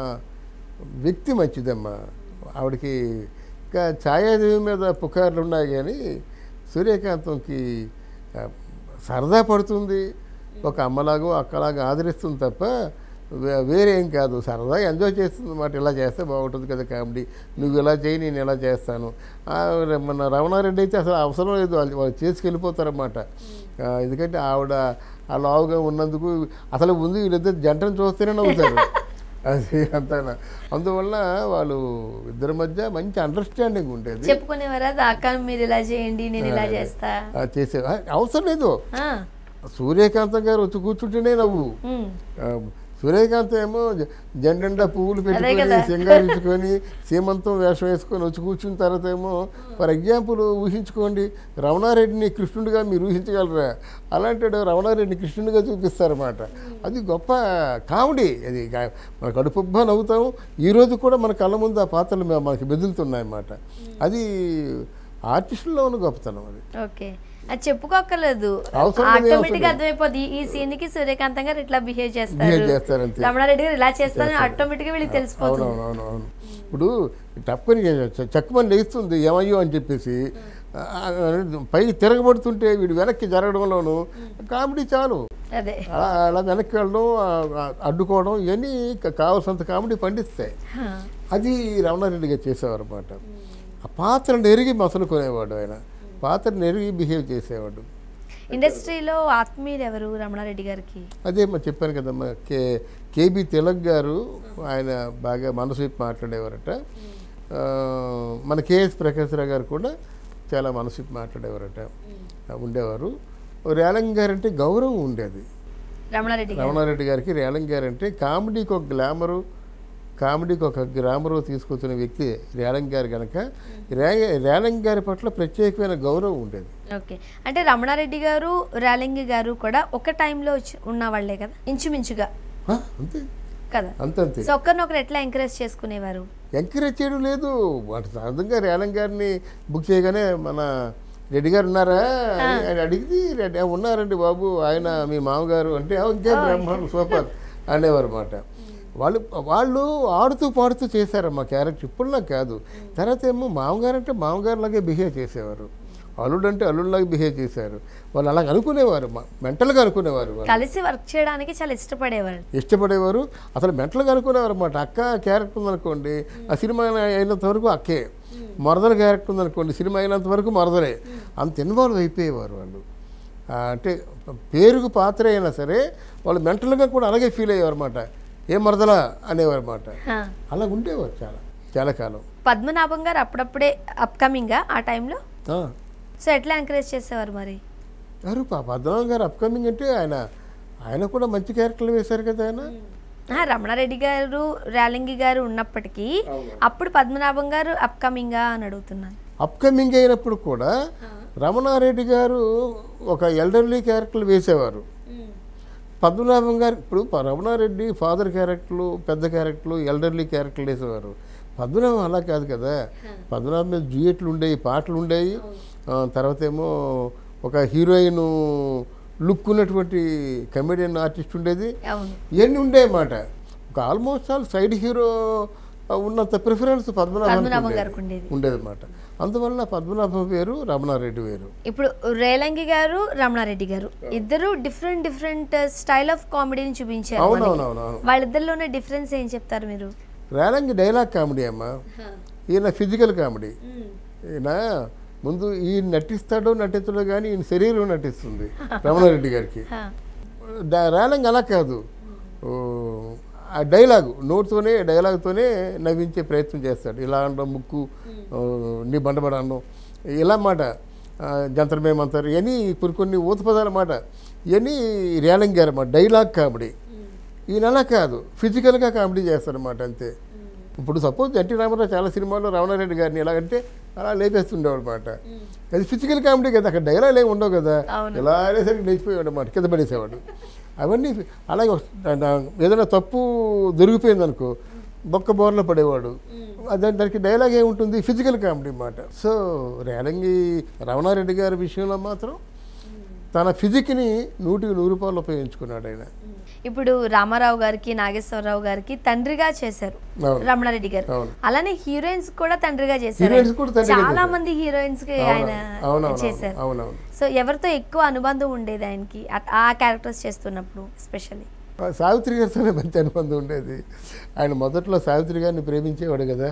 వ్యక్తి మంచిదమ్మా ఆవిడకి ఇంకా ఛాయాదేవి మీద పుకార్లు ఉన్నాయి కానీ సూర్యకాంతంకి ఆ, సరదా పడుతుంది ఒక అమ్మలాగో అక్కలాగా ఆదరిస్తుంది తప్ప వే- వేరే ఏం కాదు సరదా ఎంజాయ్ చేస్తుంది అన్నమాట ఇలా చేస్తే బాగుంటుంది కదా కామెడీ నువ్వు ఇలా చేయి నేను ఇలా చేస్తాను ఆ, మన రమణారెడ్డి అయితే అసలు అవసరం లేదు వాళ్ళు వాళ్ళు చేసుకెళ్ళిపోతారన్నమాట ఆ, ఎందుకంటే ఆవిడ ఆ లావుగా ఉన్నందుకు అసలు ముందు వీళ్ళిద్దరు జంటను చూస్తేనే నవ్వుతారు అది అంతా అందువల్ల వాళ్ళు ఇద్దరి మధ్య మంచి అండర్స్టాండింగ్ ఉండేది చెప్పుకునేవారా అక్క మీరు ఇలా చేయండి నేను ఇలా చేస్తా ఆ, చేసే ఆ, అవసరం లేదు ఆ, సూర్యకాంతం గారు వచ్చి కూర్చుంటేనే నవ్వు ఉమ్, ఆ, సూర్యకాంత్ ఏమో జ- జెండా పువ్వులు పెట్టుకొని కదా. సింగారించుకొని సీమంతం వేషం వేసుకొని వచ్చి కూర్చున్న తర్వాత ఏమో ఫర్ ఎగ్జాంపుల్ ఊహించుకోండి రమణారెడ్డిని కృష్ణుడిగా మీరు ఊహించగలరా అలాంటి రమణారెడ్డిని కృష్ణుడిగా చూపిస్తారన్నమాట అది గొప్ప కామెడీ అది గా- మన కడుపుబ్బా నవ్వుతాము ఈరోజు కూడా మన కళ్ళ ముందు ఆ పాత్రలు మ- మనకి బెదులుతున్నాయన్నమాట అది ఆర్టిస్టుల్లో ఉన్న గొప్పతనం అది ఓకే అది చెప్పుకోక్కర్లేదు అవసరం లేదు, ఆటోమేటిక్ గా అవసరం అర్థమైపోద్ది ఈ సీన్ కి సూర్యకాంతం గారు ఇట్లా బిహేవ్ చేస్తారు బిహేవ్ చేస్తారంతే రమణారెడ్డి గారు ఇలా చేస్తారు ఆటోమేటిక్ గా వీళ్ళకి తెలిసిపోతుంది అవునవును అవును అవును ఇప్పుడు టప్పని చక్కమని లేస్తుంది ఏమయ్యో అని చెప్పేసి ఆ, ఆ, పైకి తిరగబడుతుంటే వీడు వెనక్కి జరగడంలోను కామెడీ చాలు అదే అలా అలా వెనక్కి వెళ్ళడం ఆ, ఆ, అడ్డుకోవడం ఇవన్నీ క- కావాల్సినంత కామెడీ పండిస్తాయి హా. అది రమణారెడ్డి గారు చేసేవారు అనమాట ఆ పాత్రను ఎరిగి మసలుకునేవాడు ఆయన పాత్రను ఎరిగి బిహేవ్ చేసేవాడు ఇండస్ట్రీలో ఆత్మీయులు ఎవరు రమణారెడ్డి గారికి అదే మరి చెప్పాను కదమ్మా కే కేబీ తిలక్ గారు ఆయన బాగా మనసు వైపు మాట్లాడేవారట ఆ, మన కేఎస్ ప్రకాశ్రావు గారు కూడా చాలా మనసు వైపు మాట్లాడేవారట ఉండేవారు రేలంగ్ గారు అంటే గౌరవం ఉండేది రమణారెడ్డి గారు రమణారెడ్డి గారికి రేలంగ్ గారు అంటే కామెడీకి ఒక గ్లామరు కామెడీకి ఒక గ్రామరు తీసుకొచ్చిన వ్యక్తి రేలంగ్ గారు కనుక రే రేలంగ్ గారి పట్ల ప్రత్యేకమైన గౌరవం ఉండేది ఓకే అంటే రమణారెడ్డి గారు రేలింగి గారు కూడా ఒక టైంలో వచ్చి ఉన్న వాళ్ళే కదా ఇంచుమించుగా ఆ, అంతే కదా అంతంతే సో ఒకరినొకరు ఎట్లా ఎంకరేజ్ చేసుకునేవారు ఎంకరేజ్ చేయడం లేదు వాటి సహజంగా రేలం గారిని బుక్ చేయగానే మన రెడ్డి గారు ఉన్నారా అని ఆయన అడిగితే రెడ్డి "ఆ, ఉన్నారండి బాబు ఆయన మీ మామగారు అంటే "ఆ, ఇంకే బ్రహ్మాండం సూపర్ అనేవారు అనమాట వాళ్ళు వాళ్ళు ఆడుతూ పాడుతూ చేశారమ్మా క్యారెక్టర్ ఇప్పుడులా కాదు తర్వాత ఏమో మామగారు అంటే మామగారులాగే బిహేవ్ చేసేవారు అల్లుడు అంటే అల్లుడిలాగా బిహేవ్ చేశారు వాళ్ళు అలాగ అనుకునేవారు మెంటల్గా అనుకునేవారు వాళ్ళు కలిసి వర్క్ చేయడానికి చాలా ఇష్టపడేవారు ఇష్టపడేవారు అసలు మెంటల్గా అనుకునేవారు అనమాట అక్క క్యారెక్టర్ ఉందనుకోండి ఆ సినిమా అయినంత వరకు అక్కే మరదల క్యారెక్టర్ ఉందనుకోండి సినిమా అయినంత వరకు మరదలే అంత ఇన్వాల్వ్ అయిపోయేవారు వాళ్ళు ఆ, అంటే పేరుకు పాత్ర అయినా సరే వాళ్ళు మెంటల్గా కూడా అలాగే ఫీల్ అయ్యేవారు అనమాట ఏ మరదలా అనేవారు అనమాట హా. అలా ఉండేవారు చాలా చాలా కాలం పద్మనాభం గారు అప్పుడప్పుడే అప్కమింగ్ ఆ టైంలో ఆ. సో ఎట్లా ఎంకరేజ్ చేసేవారు మరి గారు పా పద్మనాభం గారు అప్కమింగ్ అంటే ఆయన ఆయన కూడా మంచి క్యారెక్టర్లు వేశారు కదా ఆయన ఆ, రమణారెడ్డి గారు రేలింగి గారు ఉన్నప్పటికీ అప్పుడు పద్మనాభం గారు అప్కమింగా అని అడుగుతున్నాను అప్కమింగ్ అయినప్పుడు కూడా రమణారెడ్డి గారు ఒక ఎల్డర్లీ క్యారెక్టర్లు వేసేవారు పద్మనాభం గారు ఇప్పుడు ప- రమణారెడ్డి ఫాదర్ క్యారెక్టర్లు పెద్ద క్యారెక్టర్లు ఎల్డర్లీ క్యారెక్టర్లు వేసేవారు పద్మనాభం అలా కాదు కదా పద్మనాభం మీద డ్యూయట్లు ఉండేవి పాటలు ఉండేవి ఆ, తర్వాత ఏమో ఒక హీరోయిన్ లుక్ ఉన్నటువంటి కమెడియన్ ఆర్టిస్ట్ ఉండేది అవును ఇవన్నీ ఉండేవి ఒక ఆల్మోస్ట్ ఆల్ సైడ్ హీరో ఉన్నంత ప్రిఫరెన్స్ పద్మనాభం పద్మనాభం గారికి ఉండేది ఉండేదన్నమాట అందువల్ల పద్మనాభం వేరు రమణారెడ్డి వేరు ఇప్పుడు రేలంగి గారు రమణారెడ్డి గారు ఇద్దరు డిఫరెంట్ డిఫరెంట్ స్టైల్ ఆఫ్ కామెడీని చూపించారు మనకి. అవునవునవునవును వాళ్ళిద్దరిలోనే డిఫరెన్స్ ఏం చెప్తారు మీరు రేలంగి డైలాగ్ కామెడీ అమ్మా ఈయన ఫిజికల్ కామెడీ ఈయన ముందు ఈ నటిస్తాడో నటించడో కానీ ఈయన శరీరం నటిస్తుంది రమణారెడ్డి గారికి హా. డా- రేలంగ్ అలా కాదు ఓ, ఆ డైలాగు నోట్తోనే డైలాగ్తోనే నవ్వించే ప్రయత్నం చేస్తాడు ఇలా అనడం ముక్కు ఓ, నీ బండబడ అనడం ఇలా మాట ఆ, జంతర్ మేమంతారు ఇవన్నీ కొన్ని కొన్ని ఊత పదాల మాట ఇవన్నీ రేలంగ్ గారు అన్నమాట డైలాగ్ కామెడీ ఈయన అలా కాదు ఫిజికల్గా కామెడీ చేస్తారన్నమాట అంతే ఇప్పుడు సపోజ్ ఎన్టీ రామారావు చాలా సినిమాల్లో రమణారెడ్డి గారిని ఎలాగంటే అలా లేపేస్తుండేవాడు అనమాట అది ఫిజికల్ కామెడీ కదా అక్కడ డైలాగ్ ఏమి ఉండవు కదా అవును. ఇలా అనేసరికి లేచిపోయాడు అనమాట కింద పడేసేవాడు అవన్నీ అలాగే వస్తు- నా- ఏదైనా తప్పు దొరికిపోయింది అనుకో బొక్క బోర్లో పడేవాడు దాని దానికి డైలాగ్ ఏముంటుంది ఫిజికల్ కామెడీ అన్నమాట సో రేలంగి రమణారెడ్డి గారి విషయంలో మాత్రం తన ఫిజిక్ని నూటికి నూరు రూపాయలు ఉపయోగించుకున్నాడు ఆయన ఇప్పుడు రామారావు గారికి నాగేశ్వరరావు గారికి తండ్రిగా చేశారు అవును. రమణారెడ్డి గారు అవును. అలానే హీరోయిన్స్ కూడా తండ్రిగా చేశారు హీరోయిన్స్ కూడా తండ్రిగా చాలా చేశారు. మంది హీరోయిన్స్ కి ఆయన అవునవును చేశారు అవునవును సో ఎవరితో ఎక్కువ అనుబంధం ఉండేది ఆయనకి ఆ- ఆ క్యారెక్టర్స్ చేస్తున్నప్పుడు ఎస్పెషల్లీ సావిత్రి గారితోనే మంచి అనుబంధం ఉండేది ఆయన మొదట్లో సావిత్రి గారిని ప్రేమించేవాడు కదా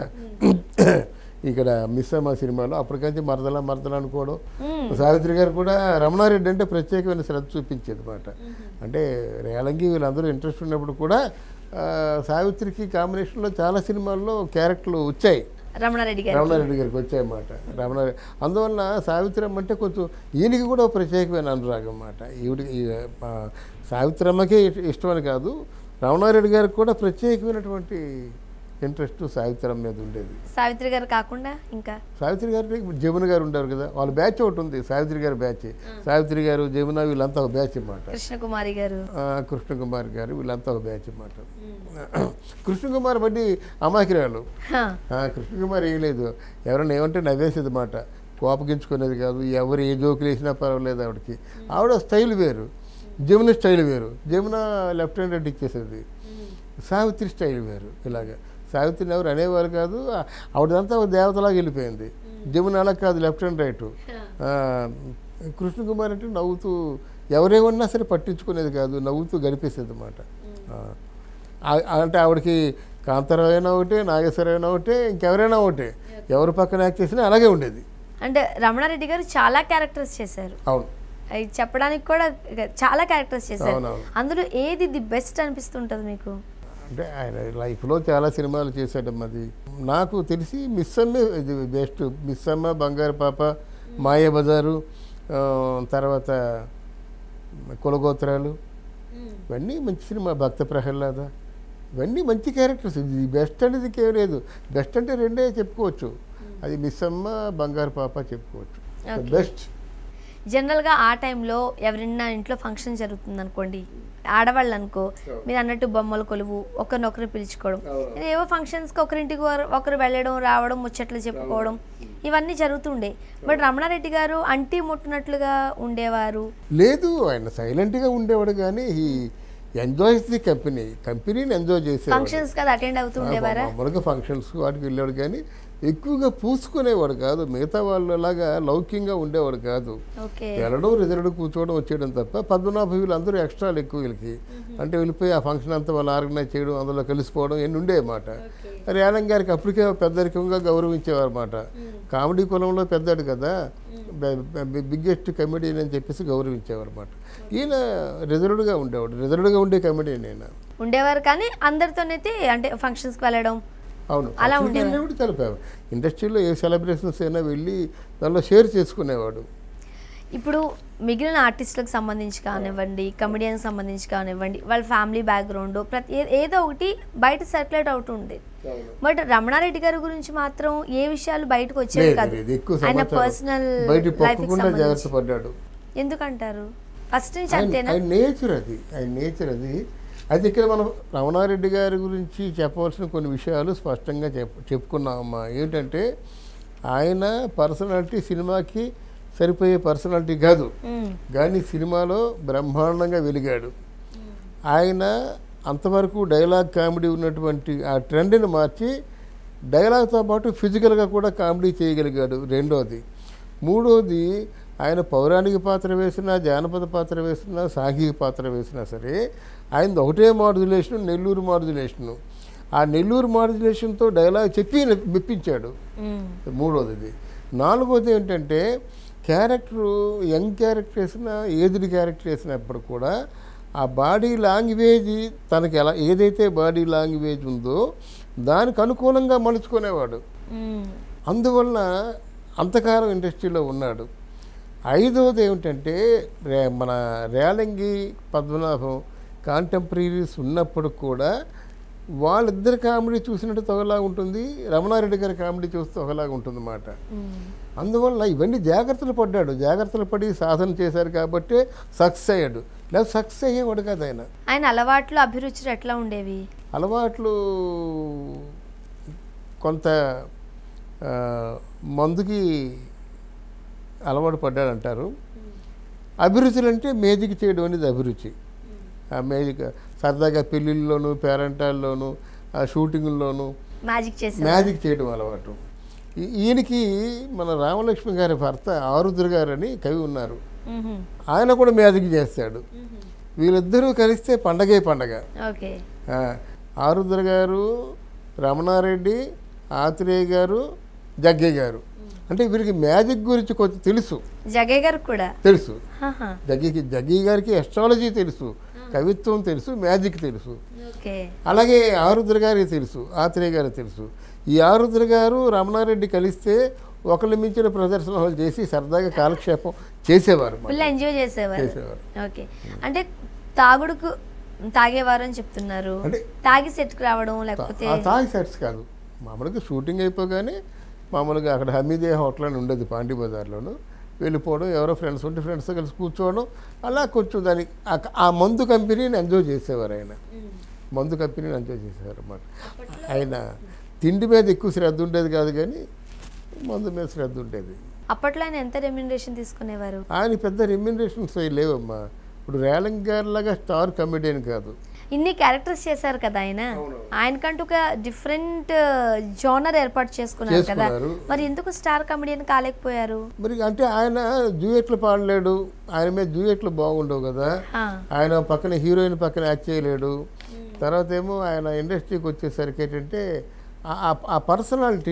ఇక్కడ మిస్ అమ్మ సినిమాలో అప్పటికంచి మరదల మరదల అనుకోవడం సావిత్రి గారు కూడా రమణారెడ్డి అంటే ప్రత్యేకమైన శ్రద్ధ చూపించేది అనమాట అంటే రేలంగి వీళ్ళందరూ ఇంట్రెస్ట్ ఉన్నప్పుడు కూడా ఆ, సావిత్రికి కాంబినేషన్లో చాలా సినిమాల్లో క్యారెక్టర్లు వచ్చాయి రమణారెడ్డి గారు రమణారెడ్డి గారికి వచ్చాయన్నమాట రమణారెడ్డి అందువల్ల సావిత్రమ్మ అంటే కొంచెం ఈయనకి కూడా ఒక ప్రత్యేకమైన అనురాగం అన్నమాట ఈవిడ ఈ, ఆ, సావిత్రమ్మకే ఇష్ట- ఇష్టమని కాదు రమణారెడ్డి గారికి కూడా ప్రత్యేకమైనటువంటి ఇంట్రెస్ట్ సావిత్రమ్మ మీద ఉండేది సావిత్రి గారు కాకుండా ఇంకా సావిత్రి గారు జమున గారు ఉంటారు కదా వాళ్ళ బ్యాచ్ ఒకటి ఉంది సావిత్రి గారి బ్యాచ్ సావిత్రి గారు జమున వీళ్ళంతా ఒక బ్యాచ్ అన్నమాట కృష్ణకుమారి గారు ఆ, కృష్ణకుమార్ గారు వీళ్ళంతా ఒక బ్యాచ్ అన్నమాట కృష్ణకుమార్ బట్టి అమాకిరాలు హా. ఆ, కృష్ణకుమార్ ఏం లేదు ఎవరైనా ఏమంటే నవ్వేసేది మాట కోపగించుకునేది కాదు ఎవరు ఏ జోకులు వేసినా పర్వాలేదు ఆవిడకి ఆవిడ స్టైల్ వేరు జమున స్టైల్ వేరు జమున లెఫ్ట్ హ్యాండ్ రెడ్ ఇచ్చేసేది సావిత్రి స్టైల్ వేరు ఇలాగ సావిత్రిని ఎవరు అనేవారు కాదు ఆ- ఆవిడదంతా ఒక దేవతలాగా వెళ్ళిపోయింది జమున అలా కాదు లెఫ్ట్ హ్యాండ్ రైట్ కృష్ణకుమార్ అంటే నవ్వుతూ ఎవరేమన్నా సరే పట్టించుకునేది కాదు నవ్వుతూ గడిపేసేది అన్నమాట ఆ- అంటే ఆవిడకి కాంతారావు అయినా ఒకటే నాగేశ్వరరావు అయినా ఒకటే ఇంకెవరైనా ఒకటే ఎవరు పక్కన యాక్ట్ చేసినా అలాగే ఉండేది అంటే రమణారెడ్డి గారు చాలా క్యారెక్టర్స్ చేశారు అవును అవి చెప్పడానికి కూడా చాలా క్యారెక్టర్స్ చేశారు అవునవును. అందులో ఏది ది బెస్ట్ అనిపిస్తుంటది మీకు అంటే ఆయన లైఫ్లో చాలా సినిమాలు చేశాడమ్మా అది నాకు తెలిసి మిస్ అమ్మే ఇది బెస్ట్ మిస్ అమ్మ బంగారు పాప మాయ బజారు ఆ, తర్వాత కులగోత్రాలు ఇవన్నీ మంచి సినిమా భక్త ప్రహ్లాద ఇవన్నీ మంచి క్యారెక్టర్స్ ఇది బెస్ట్ అనేది ఇంకేం లేదు బెస్ట్ అంటే రెండే చెప్పుకోవచ్చు అది మిస్ అమ్మ బంగారు పాప చెప్పుకోవచ్చు Okay. బెస్ట్ జనరల్గా ఆ టైంలో ఎవరైనా ఇంట్లో ఫంక్షన్ జరుగుతుంది అనుకోండి ఆడవాళ్ళు అనుకో మీరు అన్నట్టు బొమ్మల కొలువు ఒకరినొకరు పిలుచుకోవడం అవును. ఏవో ఫంక్షన్స్కి ఒకరింటికి ఒకరు- ఒకరు వెళ్ళడం రావడం ముచ్చట్లు చెప్పుకోవడం ఇవన్నీ జరుగుతుండే బట్ రమణారెడ్డి గారు అంటి ముట్టినట్లుగా ఉండేవారు లేదు ఆయన సైలెంట్గా ఉండేవాడు కానీ ఈ ఎంజాయ్స్ ది కంపెనీ కంపెనీని ఎంజాయ్ చేసేవాడు ఫంక్షన్స్ కదా అటెండ్ అవుతూ ఉండేవారా మామూలుగా ఫంక్షన్స్ వాటికి వెళ్ళాడు కానీ ఎక్కువగా పూసుకునేవాడు కాదు మిగతా వాళ్ళలాగా లౌక్యంగా ఉండేవాడు కాదు ఓకే వెళ్ళడం రిజర్వ్డ్ కూర్చోవడం వచ్చేయడం తప్ప పద్మనాభ వీళ్ళు అందరూ ఎక్స్ట్రాలు ఎక్కువ వీళ్ళకి అంటే వెళ్ళిపోయి ఆ ఫంక్షన్ అంతా వాళ్ళు ఆర్గనైజ్ చేయడం అందులో కలిసిపోవడం ఎన్ని ఉండేమాట రేలం గారికి అప్పటికే పెద్దరికంగా గౌరవించేవారు అన్నమాట కామెడీ కులంలో పెద్దాడు కదా బిగ్గెస్ట్ కమెడియన్ అని చెప్పేసి గౌరవించేవారు అన్నమాట ఈయన రిజర్వ్డ్గా ఉండేవాడు రిజర్వ్డ్గా ఉండే కమెడియన్ ఈయన ఉండేవారు కానీ అందరితోనైతే అంటే ఫంక్షన్స్కి వెళ్ళడం అవును అలా అప్పటికి ఉండేవారు. వెళ్ళినప్పుడు తెలిపారు ఇండస్ట్రీలో ఏ సెలబ్రేషన్స్ అయినా వెళ్ళి దానిలో షేర్ చేసుకునేవాడు ఇప్పుడు మిగిలిన ఆర్టిస్టులకు సంబంధించి కానివ్వండి కమెడియన్కి సంబంధించి కానివ్వండి వాళ్ళ ఫ్యామిలీ బ్యాక్గ్రౌండ్ ప్రతి ఏ- ఏదో ఒకటి బయట సర్క్యులేట్ అవుతుంది బట్ రమణారెడ్డి గారి గురించి మాత్రం ఏ విషయాలు బయటకు వచ్చేవి లేదు, కాదు లేదు, ఎక్కువ ఆయన సమాచారం పర్సనల్ బయట లైఫ్ పొక్కకుండా జాగ్రత్త పడ్డాడు ఎందుకంటారు ఫస్ట్ నుంచి ఆయన అంతేనా ఆయన నేచర్ అది ఆయన నేచర్ అది అయితే ఇక్కడ మనం రమణారెడ్డి గారి గురించి చెప్పవలసిన కొన్ని విషయాలు స్పష్టంగా చెప్ చెప్పుకున్నామమ్మా ఏంటంటే ఆయన పర్సనాలిటీ సినిమాకి సరిపోయే పర్సనాలిటీ కాదు మ్మ్. కానీ సినిమాలో బ్రహ్మాండంగా వెలిగాడు ఆయన అంతవరకు డైలాగ్ కామెడీ ఉన్నటువంటి ఆ ట్రెండ్ని మార్చి డైలాగ్తో పాటు ఫిజికల్గా కూడా కామెడీ చేయగలిగాడు రెండోది మూడోది ఆయన పౌరాణిక పాత్ర వేసినా జానపద పాత్ర వేసినా సాంఘిక పాత్ర వేసినా సరే ఆయనది ఒకటే మాడ్యులేషను నెల్లూరు మాడ్యులేషను ఆ నెల్లూరు మాడ్యులేషన్తో డైలాగ్ చెప్పి మెప్పించాడు మ్మ్. మూడోది ఇది నాలుగోది ఏంటంటే క్యారెక్టరు యంగ్ క్యారెక్టర్ వేసినా ఏజ్డ్ క్యారెక్టర్ వేసినప్పుడు కూడా ఆ బాడీ లాంగ్వేజ్ తనకి ఎలా ఏదైతే బాడీ లాంగ్వేజ్ ఉందో దానికి అనుకూలంగా మలుచుకునేవాడు మ్మ్. అందువల్ల అంతకాలం ఇండస్ట్రీలో ఉన్నాడు ఐదవది ఏమిటంటే రే మన రేలంగి పద్మనాభం కాంటెంపరీస్ ఉన్నప్పుడు కూడా వాళ్ళిద్దరి కామెడీ చూసినట్టు ఒకలాగా ఉంటుంది రమణారెడ్డి గారి కామెడీ చూస్తే ఒకలాగా ఉంటుంది అన్నమాట మ్మ్. అందువల్ల ఇవన్నీ జాగ్రత్తలు పడ్డాడు జాగ్రత్తలు పడి సాధన చేశారు కాబట్టి సక్సెస్ అయ్యాడు లేదా సక్సెస్ అయ్యేవాడు కదా ఆయన ఆయన అలవాట్లు అభిరుచులు ఎట్లా ఉండేవి అలవాట్లు కొంత ఆ, మందుకి అలవాటు పడ్డాడంటారు అభిరుచులు అంటే మేజిక్ చేయడం అనేది అభిరుచి ఆ మేజిక్ సరదాగా పెళ్ళిళ్ళలోను పేరెంటాల్లోనూ ఆ షూటింగుల్లోనూ మ్యాజిక్ చేసే మ్యాజిక్ చేయడం అలవాటు ఈ- ఈయనకి మన రామలక్ష్మి గారి భర్త ఆరుద్ర గారు అని కవి ఉన్నారు మ్మ్. ఆయన కూడా మ్యాజిక్ చేస్తాడు వీళ్ళిద్దరూ కలిస్తే పండగే పండగ ఓకే ఆ, ఆరుద్ర గారు రమణారెడ్డి ఆత్రేయ గారు జగ్గయ్య గారు అంటే వీరికి మ్యాజిక్ గురించి కొంచెం తెలుసు జగయ్య గారు కూడా తెలుసు ఆహా. జగ్గయ్యకి జగ్గయ్య గారికి ఎస్ట్రాలజీ తెలుసు కవిత్వం తెలుసు మ్యాజిక్ తెలుసు ఓకే అలాగే ఆరుద్ర గారికి తెలుసు ఆత్రేయ గారికి తెలుసు ఈ ఆరుద్ర గారు రమణారెడ్డి కలిస్తే ఒకళ్ళు మించిన ప్రదర్శనలు చేసి సరదాగా కాలక్షేపం చేసేవారు మాట. ఫుల్ ఎంజాయ్ చేసేవారు చేసేవారు ఓకే అంటే తాగుడుకు తాగేవారు అని చెప్తున్నారు అంటే- తాగి సెట్కి రావడం లేకపోతే ఆ తాగి సెట్స్ కాదు మామూలుగా షూటింగ్ అయిపోగానే మామూలుగా అక్కడ హమీదే హోటల్ అని ఉండేది పాండి బజార్లోను వెళ్ళిపోవడం ఎవరో ఫ్రెండ్స్ ఉంటే ఫ్రెండ్స్తో కలిసి కూర్చోవడం అలా కొంచెం దాని ఆ- ఆ మందు కంపెనీని ఎంజాయ్ చేసేవారు ఆయన మందు కంపెనీని ఎంజాయ్ చేసేవారు అన్నమాట ఆయన తిండి మీద ఎక్కువ శ్రద్ధ ఉండేది కాదు కానీ మందు మీద శ్రద్ధ ఉండేది అప్పట్లో ఆయన ఎంత రెమ్యునరేషన్ తీసుకునేవారు ఆయన పెద్ద రెమ్యునరేషన్స్ అవి లేవమ్మా ఇప్పుడు రేలంగ్ గారిలాగా స్టార్ కమెడియన్ కాదు ఇన్ని క్యారెక్టర్స్ చేశారు కదా ఆయన ఆయనకంటూ ఒక డిఫరెంట్ జోనర్ ఏర్పాటు చేసుకున్నారు కదా చేసుకున్నారు. మరి ఎందుకు స్టార్ కమెడియన్ కాలేకపోయారు మరి అంటే ఆయన డ్యూయెట్లు పాడలేడు ఆయన మీద డ్యూయెట్లు బాగుండవు కదా ఆ, ఆయన పక్కన హీరోయిన్ పక్కన యాక్ట్ చేయలేడు తర్వాత ఏమో ఆయన ఇండస్ట్రీకి వచ్చేసరికి ఏంటంటే ఆ- ఆ- ఆ పర్సనాలిటీ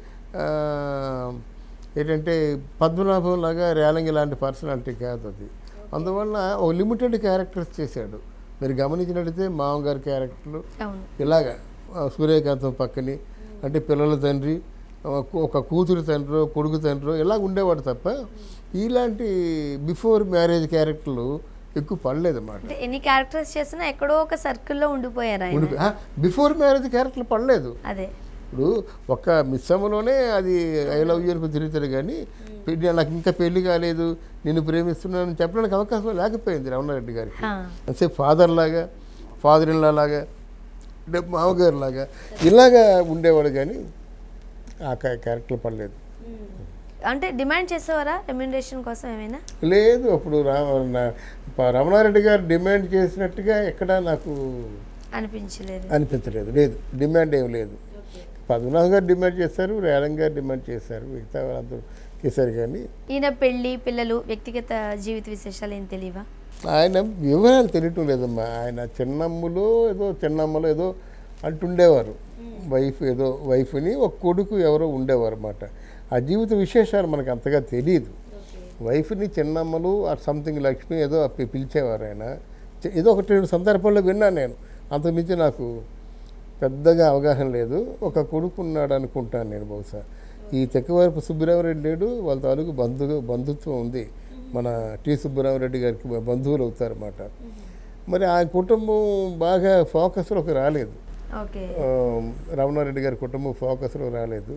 ఏంటంటే పద్మనాభం లాగా రేలంగి లాంటి పర్సనాలిటీ కాదు అది అందువల్ల ఒక లిమిటెడ్ క్యారెక్టర్స్ చేశాడు మీరు గమనించినట్లయితే మామగారి క్యారెక్టర్లు అవును ఇలాగా ఆ, సూర్యకాంతం పక్కని అంటే పిల్లల తండ్రి ఆ, కు- ఒక కూతురు తండ్రి కొడుకు తండ్రి ఇలా ఉండేవాడు తప్ప ఇలాంటి బిఫోర్ మ్యారేజ్ క్యారెక్టర్లు ఎక్కువ పడలేదన్నమాట అంటే ఎన్ని క్యారెక్టర్స్ చేసినా ఎక్కడో ఒక సర్కిల్లో ఉండిపోయారు ఆయన ఉండిపో- ఆ, బిఫోర్ మ్యారేజ్ క్యారెక్టర్లు పడలేదు అదే ఇప్పుడు ఒక మిస్సమ్మలోనే అది ఐ లవ్ యూర్కు తిరుగుతాడు కానీ పెళ్లి నాకు ఇంకా పెళ్లి కాలేదు నిన్ను ప్రేమిస్తున్నానని చెప్పడానికి అవకాశం లేకపోయింది రమణారెడ్డి గారికి ఆ, అంటే ఫాదర్ లాగా ఫాదర్ ఇన్ లాగా అంటే మామగారు లాగా ఇలాగా ఉండేవాడు కానీ ఆ కా- క్యారెక్టర్ పడలేదు అంటే డిమాండ్ చేసేవారా రెమ్యునరేషన్ కోసం ఏమైనా లేదు అప్పుడు రామ నా- ప- రమణారెడ్డి గారు డిమాండ్ చేసినట్టుగా ఎక్కడ నాకు అనిపించలేదు అనిపించలేదు లేదు డిమాండ్ ఏం లేదు పద్మనాభం గారు డిమాండ్ చేశారు రేలం గారు డిమాండ్ చేశారు మిగతా వాళ్ళందరూ చేశారు కానీ ఈయన పెళ్లి పిల్లలు వ్యక్తిగత జీవిత విశేషాలు ఏం తెలియవా ఆయన వివరాలు తెలియటం లేదమ్మా ఆయన చిన్నమ్మలో ఏదో చిన్నమ్మలో ఏదో అంటుండేవారు వైఫ్ ఏదో వైఫ్ని ఒక కొడుకు ఎవరో ఉండేవారు అన్నమాట ఆ జీవిత విశేషాలు మనకు అంతగా తెలియదు వైఫ్ని చిన్నమ్మలు ఆర్ సంథింగ్ లక్ష్మి ఏదో పి- పిలిచేవారు ఆయన చె- ఏదో ఒకటి రెండు సందర్భాల్లో విన్నాను నేను అంతకుమించి నాకు పెద్దగా అవగాహన లేదు ఒక కొడుకు ఉన్నాడు అనుకుంటాను నేను బహుశా ఈ తెక్కవరపు సుబ్బరామరెడ్డి లేడు వాళ్ళ తాలూకు బంధు బంధుత్వం ఉంది మన టి సుబ్బరామరెడ్డి గారికి బంధువులు అవుతారన్నమాట మరి ఆ కుటుంబం బాగా ఫోకస్లోకి రాలేదు ఓకే ఆ, రమణారెడ్డి గారి కుటుంబం ఫోకస్లో రాలేదు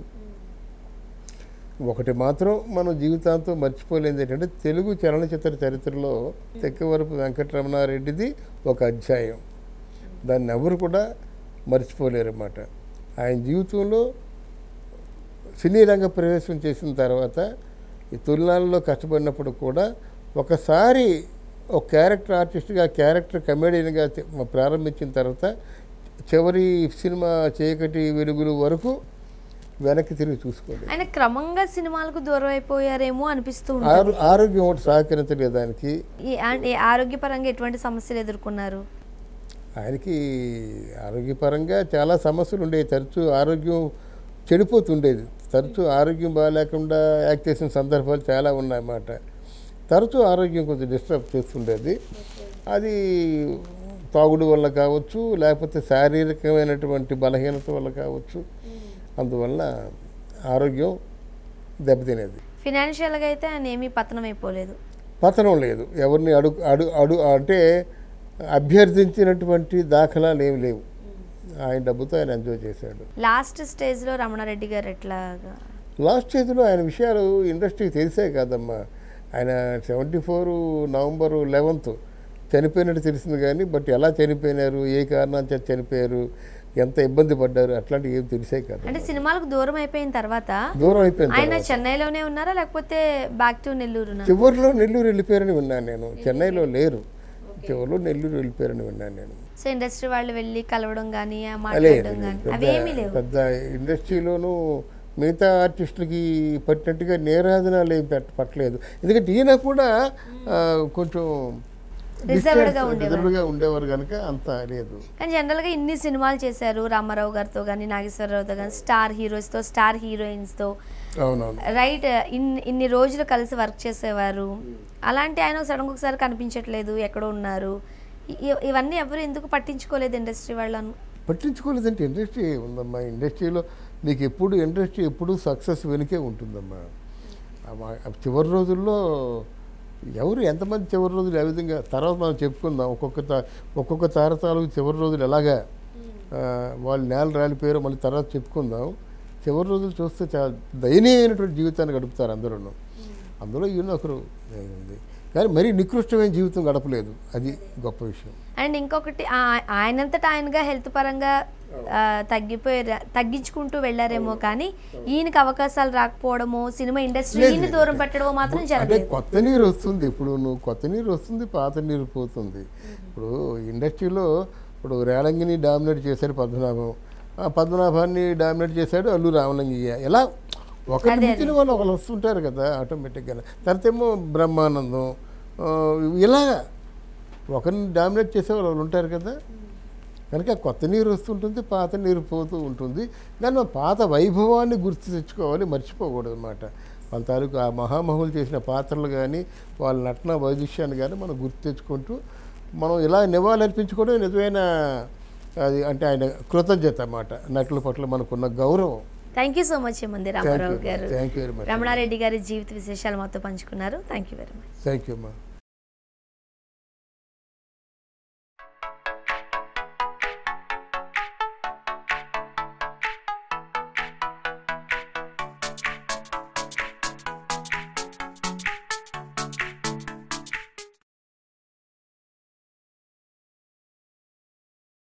ఒకటి మాత్రం మనం జీవితాంతం మర్చిపోలేనిది ఏంటంటే తెలుగు చలనచిత్ర చరిత్రలో తెక్కవరపు వెంకటరమణారెడ్డిది ఒక అధ్యాయం దాన్ని ఎవరు కూడా మర్చిపోలేరు అన్నమాట ఆయన జీవితంలో సినీ రంగ ప్రవేశం చేసిన తర్వాత ఈ తొలినాళ్ళలో కష్టపడినప్పుడు కూడా ఒకసారి ఒక క్యారెక్టర్ ఆర్టిస్ట్గా క్యారెక్టర్ కమెడియన్గా ప్రారంభించిన తర్వాత చివరి సినిమా చీకటి వెలుగులు వరకు వెనక్కి తిరిగి చూసుకోలేదు ఆయన క్రమంగా సినిమాలకు దూరం అయిపోయారేమో అనిపిస్తూ ఉంటుంది ఆరో ఆరోగ్యం ఒకటి సహకరించలేదు దానికి ఈ ఆ- ఈ ఆరోగ్యపరంగా ఎటువంటి సమస్యలు ఎదుర్కొన్నారు ఆయనకి ఆరోగ్యపరంగా చాలా సమస్యలు ఉండేవి తరచూ ఆరోగ్యం చెడిపోతుండేది తరచూ ఆరోగ్యం బాగాలేకుండా యాక్ట్ చేసిన సందర్భాలు చాలా ఉన్నాయన్నమాట తరచూ ఆరోగ్యం కొంచెం డిస్టర్బ్ చేస్తుండేది అది తాగుడు వల్ల కావచ్చు లేకపోతే శారీరకమైనటువంటి బలహీనత వల్ల కావచ్చు అందువల్ల ఆరోగ్యం దెబ్బతినేది ఫినాన్షియల్గా అయితే ఆయన ఏమీ పతనం అయిపోలేదు పతనం లేదు ఎవరిని అడుగు అడు అడు అంటే అభ్యర్థించినటువంటి దాఖలాలు ఏమి లేవు ఆయన డబ్బుతో ఆయన ఎంజాయ్ చేశాడు లాస్ట్ స్టేజ్లో రమణారెడ్డి గారు ఎట్లాగా లాస్ట్ స్టేజ్లో ఆయన విషయాలు ఇండస్ట్రీకి తెలిసే కాదమ్మా ఆయన సెవెంటీ ఫోర్ నవంబర్ లెవెన్త్ చనిపోయినట్టు తెలిసింది కానీ బట్ ఎలా చనిపోయినారు ఏ కారణం చేత చనిపోయారు ఎంత ఇబ్బంది పడ్డారు అట్లాంటివి ఏం తెలిసే కాదు అంటే సినిమాలకు దూరం అయిపోయిన తర్వాత దూరం అయిపోయింది ఆయన చెన్నైలోనే ఉన్నారా లేకపోతే బ్యాక్ టు నెల్లూరునా చివరిలో నెల్లూరు వెళ్ళిపోయారని విన్నాను నేను చెన్నైలో లేరు చివరిలో నెల్లూరు వెళ్ళిపోయారని విన్నాను నేను సో ఇండస్ట్రీ వాళ్ళు వెళ్ళి కలవడం కానీ లేదు మాట్లాడడం కానీ పెద్ద అవేమీ లేవు పెద్ద ఇండస్ట్రీలోనూ మిగతా ఆర్టిస్టులకి పట్టినట్టుగా నేరాధనాలు ఏం పెట్ట పట్టలేదు ఎందుకంటే ఈయన కూడా ఆ, కొంచెం Reserved గా distance- reserved గా ఉండేవారు కనుక అంత లేదు కానీ జనరల్గా ఇన్ని సినిమాలు చేశారు రామారావు గారితో కానీ నాగేశ్వరరావుతో కానీ స్టార్ హీరోస్తో స్టార్ హీరోయిన్స్తో అవునవును రైట్ ఇన్ని ఇన్ని రోజులు కలిసి వర్క్ చేసేవారు అలాంటి ఆయన సడన్గా ఒకసారి కనిపించట్లేదు ఎక్కడో ఉన్నారు ఇ- ఇవన్నీ ఎవరు ఎందుకు పట్టించుకోలేదు ఇండస్ట్రీ వాళ్ళను పట్టించుకోలేదంటే ఇండస్ట్రీ ఉందమ్మా ఇండస్ట్రీలో మీకు ఎప్పుడు ఇండస్ట్రీ ఎప్పుడు సక్సెస్ వెనుకే ఉంటుందమ్మా ఆ మా- ఆ చివరి రోజుల్లో ఎవరు ఎంతమంది చివరి రోజులు ఏ విధంగా తర్వాత మనం చెప్పుకుందాం ఒక్కొక్క తా ఒక్కొక్క తారతాలకు చివరి రోజులు ఎలాగా ఆ, వాళ్ళు నేల రాలిపోయారో మళ్ళీ తర్వాత చెప్పుకుందాం చివరి రోజులు చూస్తే చాలా దయనీయమైనటువంటి జీవితాన్ని గడుపుతారు అందరూ అందులో ఈయన ఒకరు ఉంది కానీ మరీ నికృష్టమైన జీవితం గడపలేదు అది గొప్ప విషయం అండ్ ఇంకొకటి ఆ- ఆయనంతటా ఆయనగా హెల్త్ పరంగా ఆ, తగ్గిపోయారు తగ్గించుకుంటూ వెళ్ళారేమో కానీ ఈయనకి అవకాశాలు రాకపోవడమో సినిమా ఇండస్ట్రీ లేదు, ఈయన లేదు, దూరం పెట్టడమో మాత్రం అంటే జరగలేదు కొత్త నీరు వస్తుంది ఇప్పుడు నువ్వు కొత్త నీరు వస్తుంది పాత నీరు పోతుంది ఇప్పుడు ఇండస్ట్రీలో ఇప్పుడు రేలంగిని డామినేట్ చేశాడు పద్మనాభం ఆ పద్మనాభాన్ని డామినేట్ చేశాడు అల్లు రామలింగయ్య ఎలా ఒకరిని మించిన వాళ్ళు ఒకరు వస్తుంటారు కదా ఆటోమేటిక్గా తర్వాత ఏమో బ్రహ్మానందం ఆ, ఇలాగా ఒకరిని డామినేట్ చేసే వాళ్ళు ఉంటారు కదా కనుక కొత్త నీరు వస్తుంటుంది పాత నీరు పోతూ ఉంటుంది కానీ మన పాత వైభవాన్ని గుర్తు తెచ్చుకోవాలి మర్చిపోకూడదు అనమాట వాళ్ళ తాలూకు ఆ మహామహులు చేసిన పాత్రలు కానీ వాళ్ళ నటన వైదుష్యాన్ని కానీ మనం గుర్తు తెచ్చుకుంటూ మనం ఇలా నివాళులర్పించుకోవడం నిజమైన అది అంటే ఆయన కృతజ్ఞత అన్నమాట నటుల పట్ల మనకున్న గౌరవం థ్యాంక్ యూ సో మచ్ మంది రామారావు గారు thank you very much Ramana Reddy గారి జీవిత విశేషాలు మాతో పంచుకున్నారు thank you very much thank you అమ్మా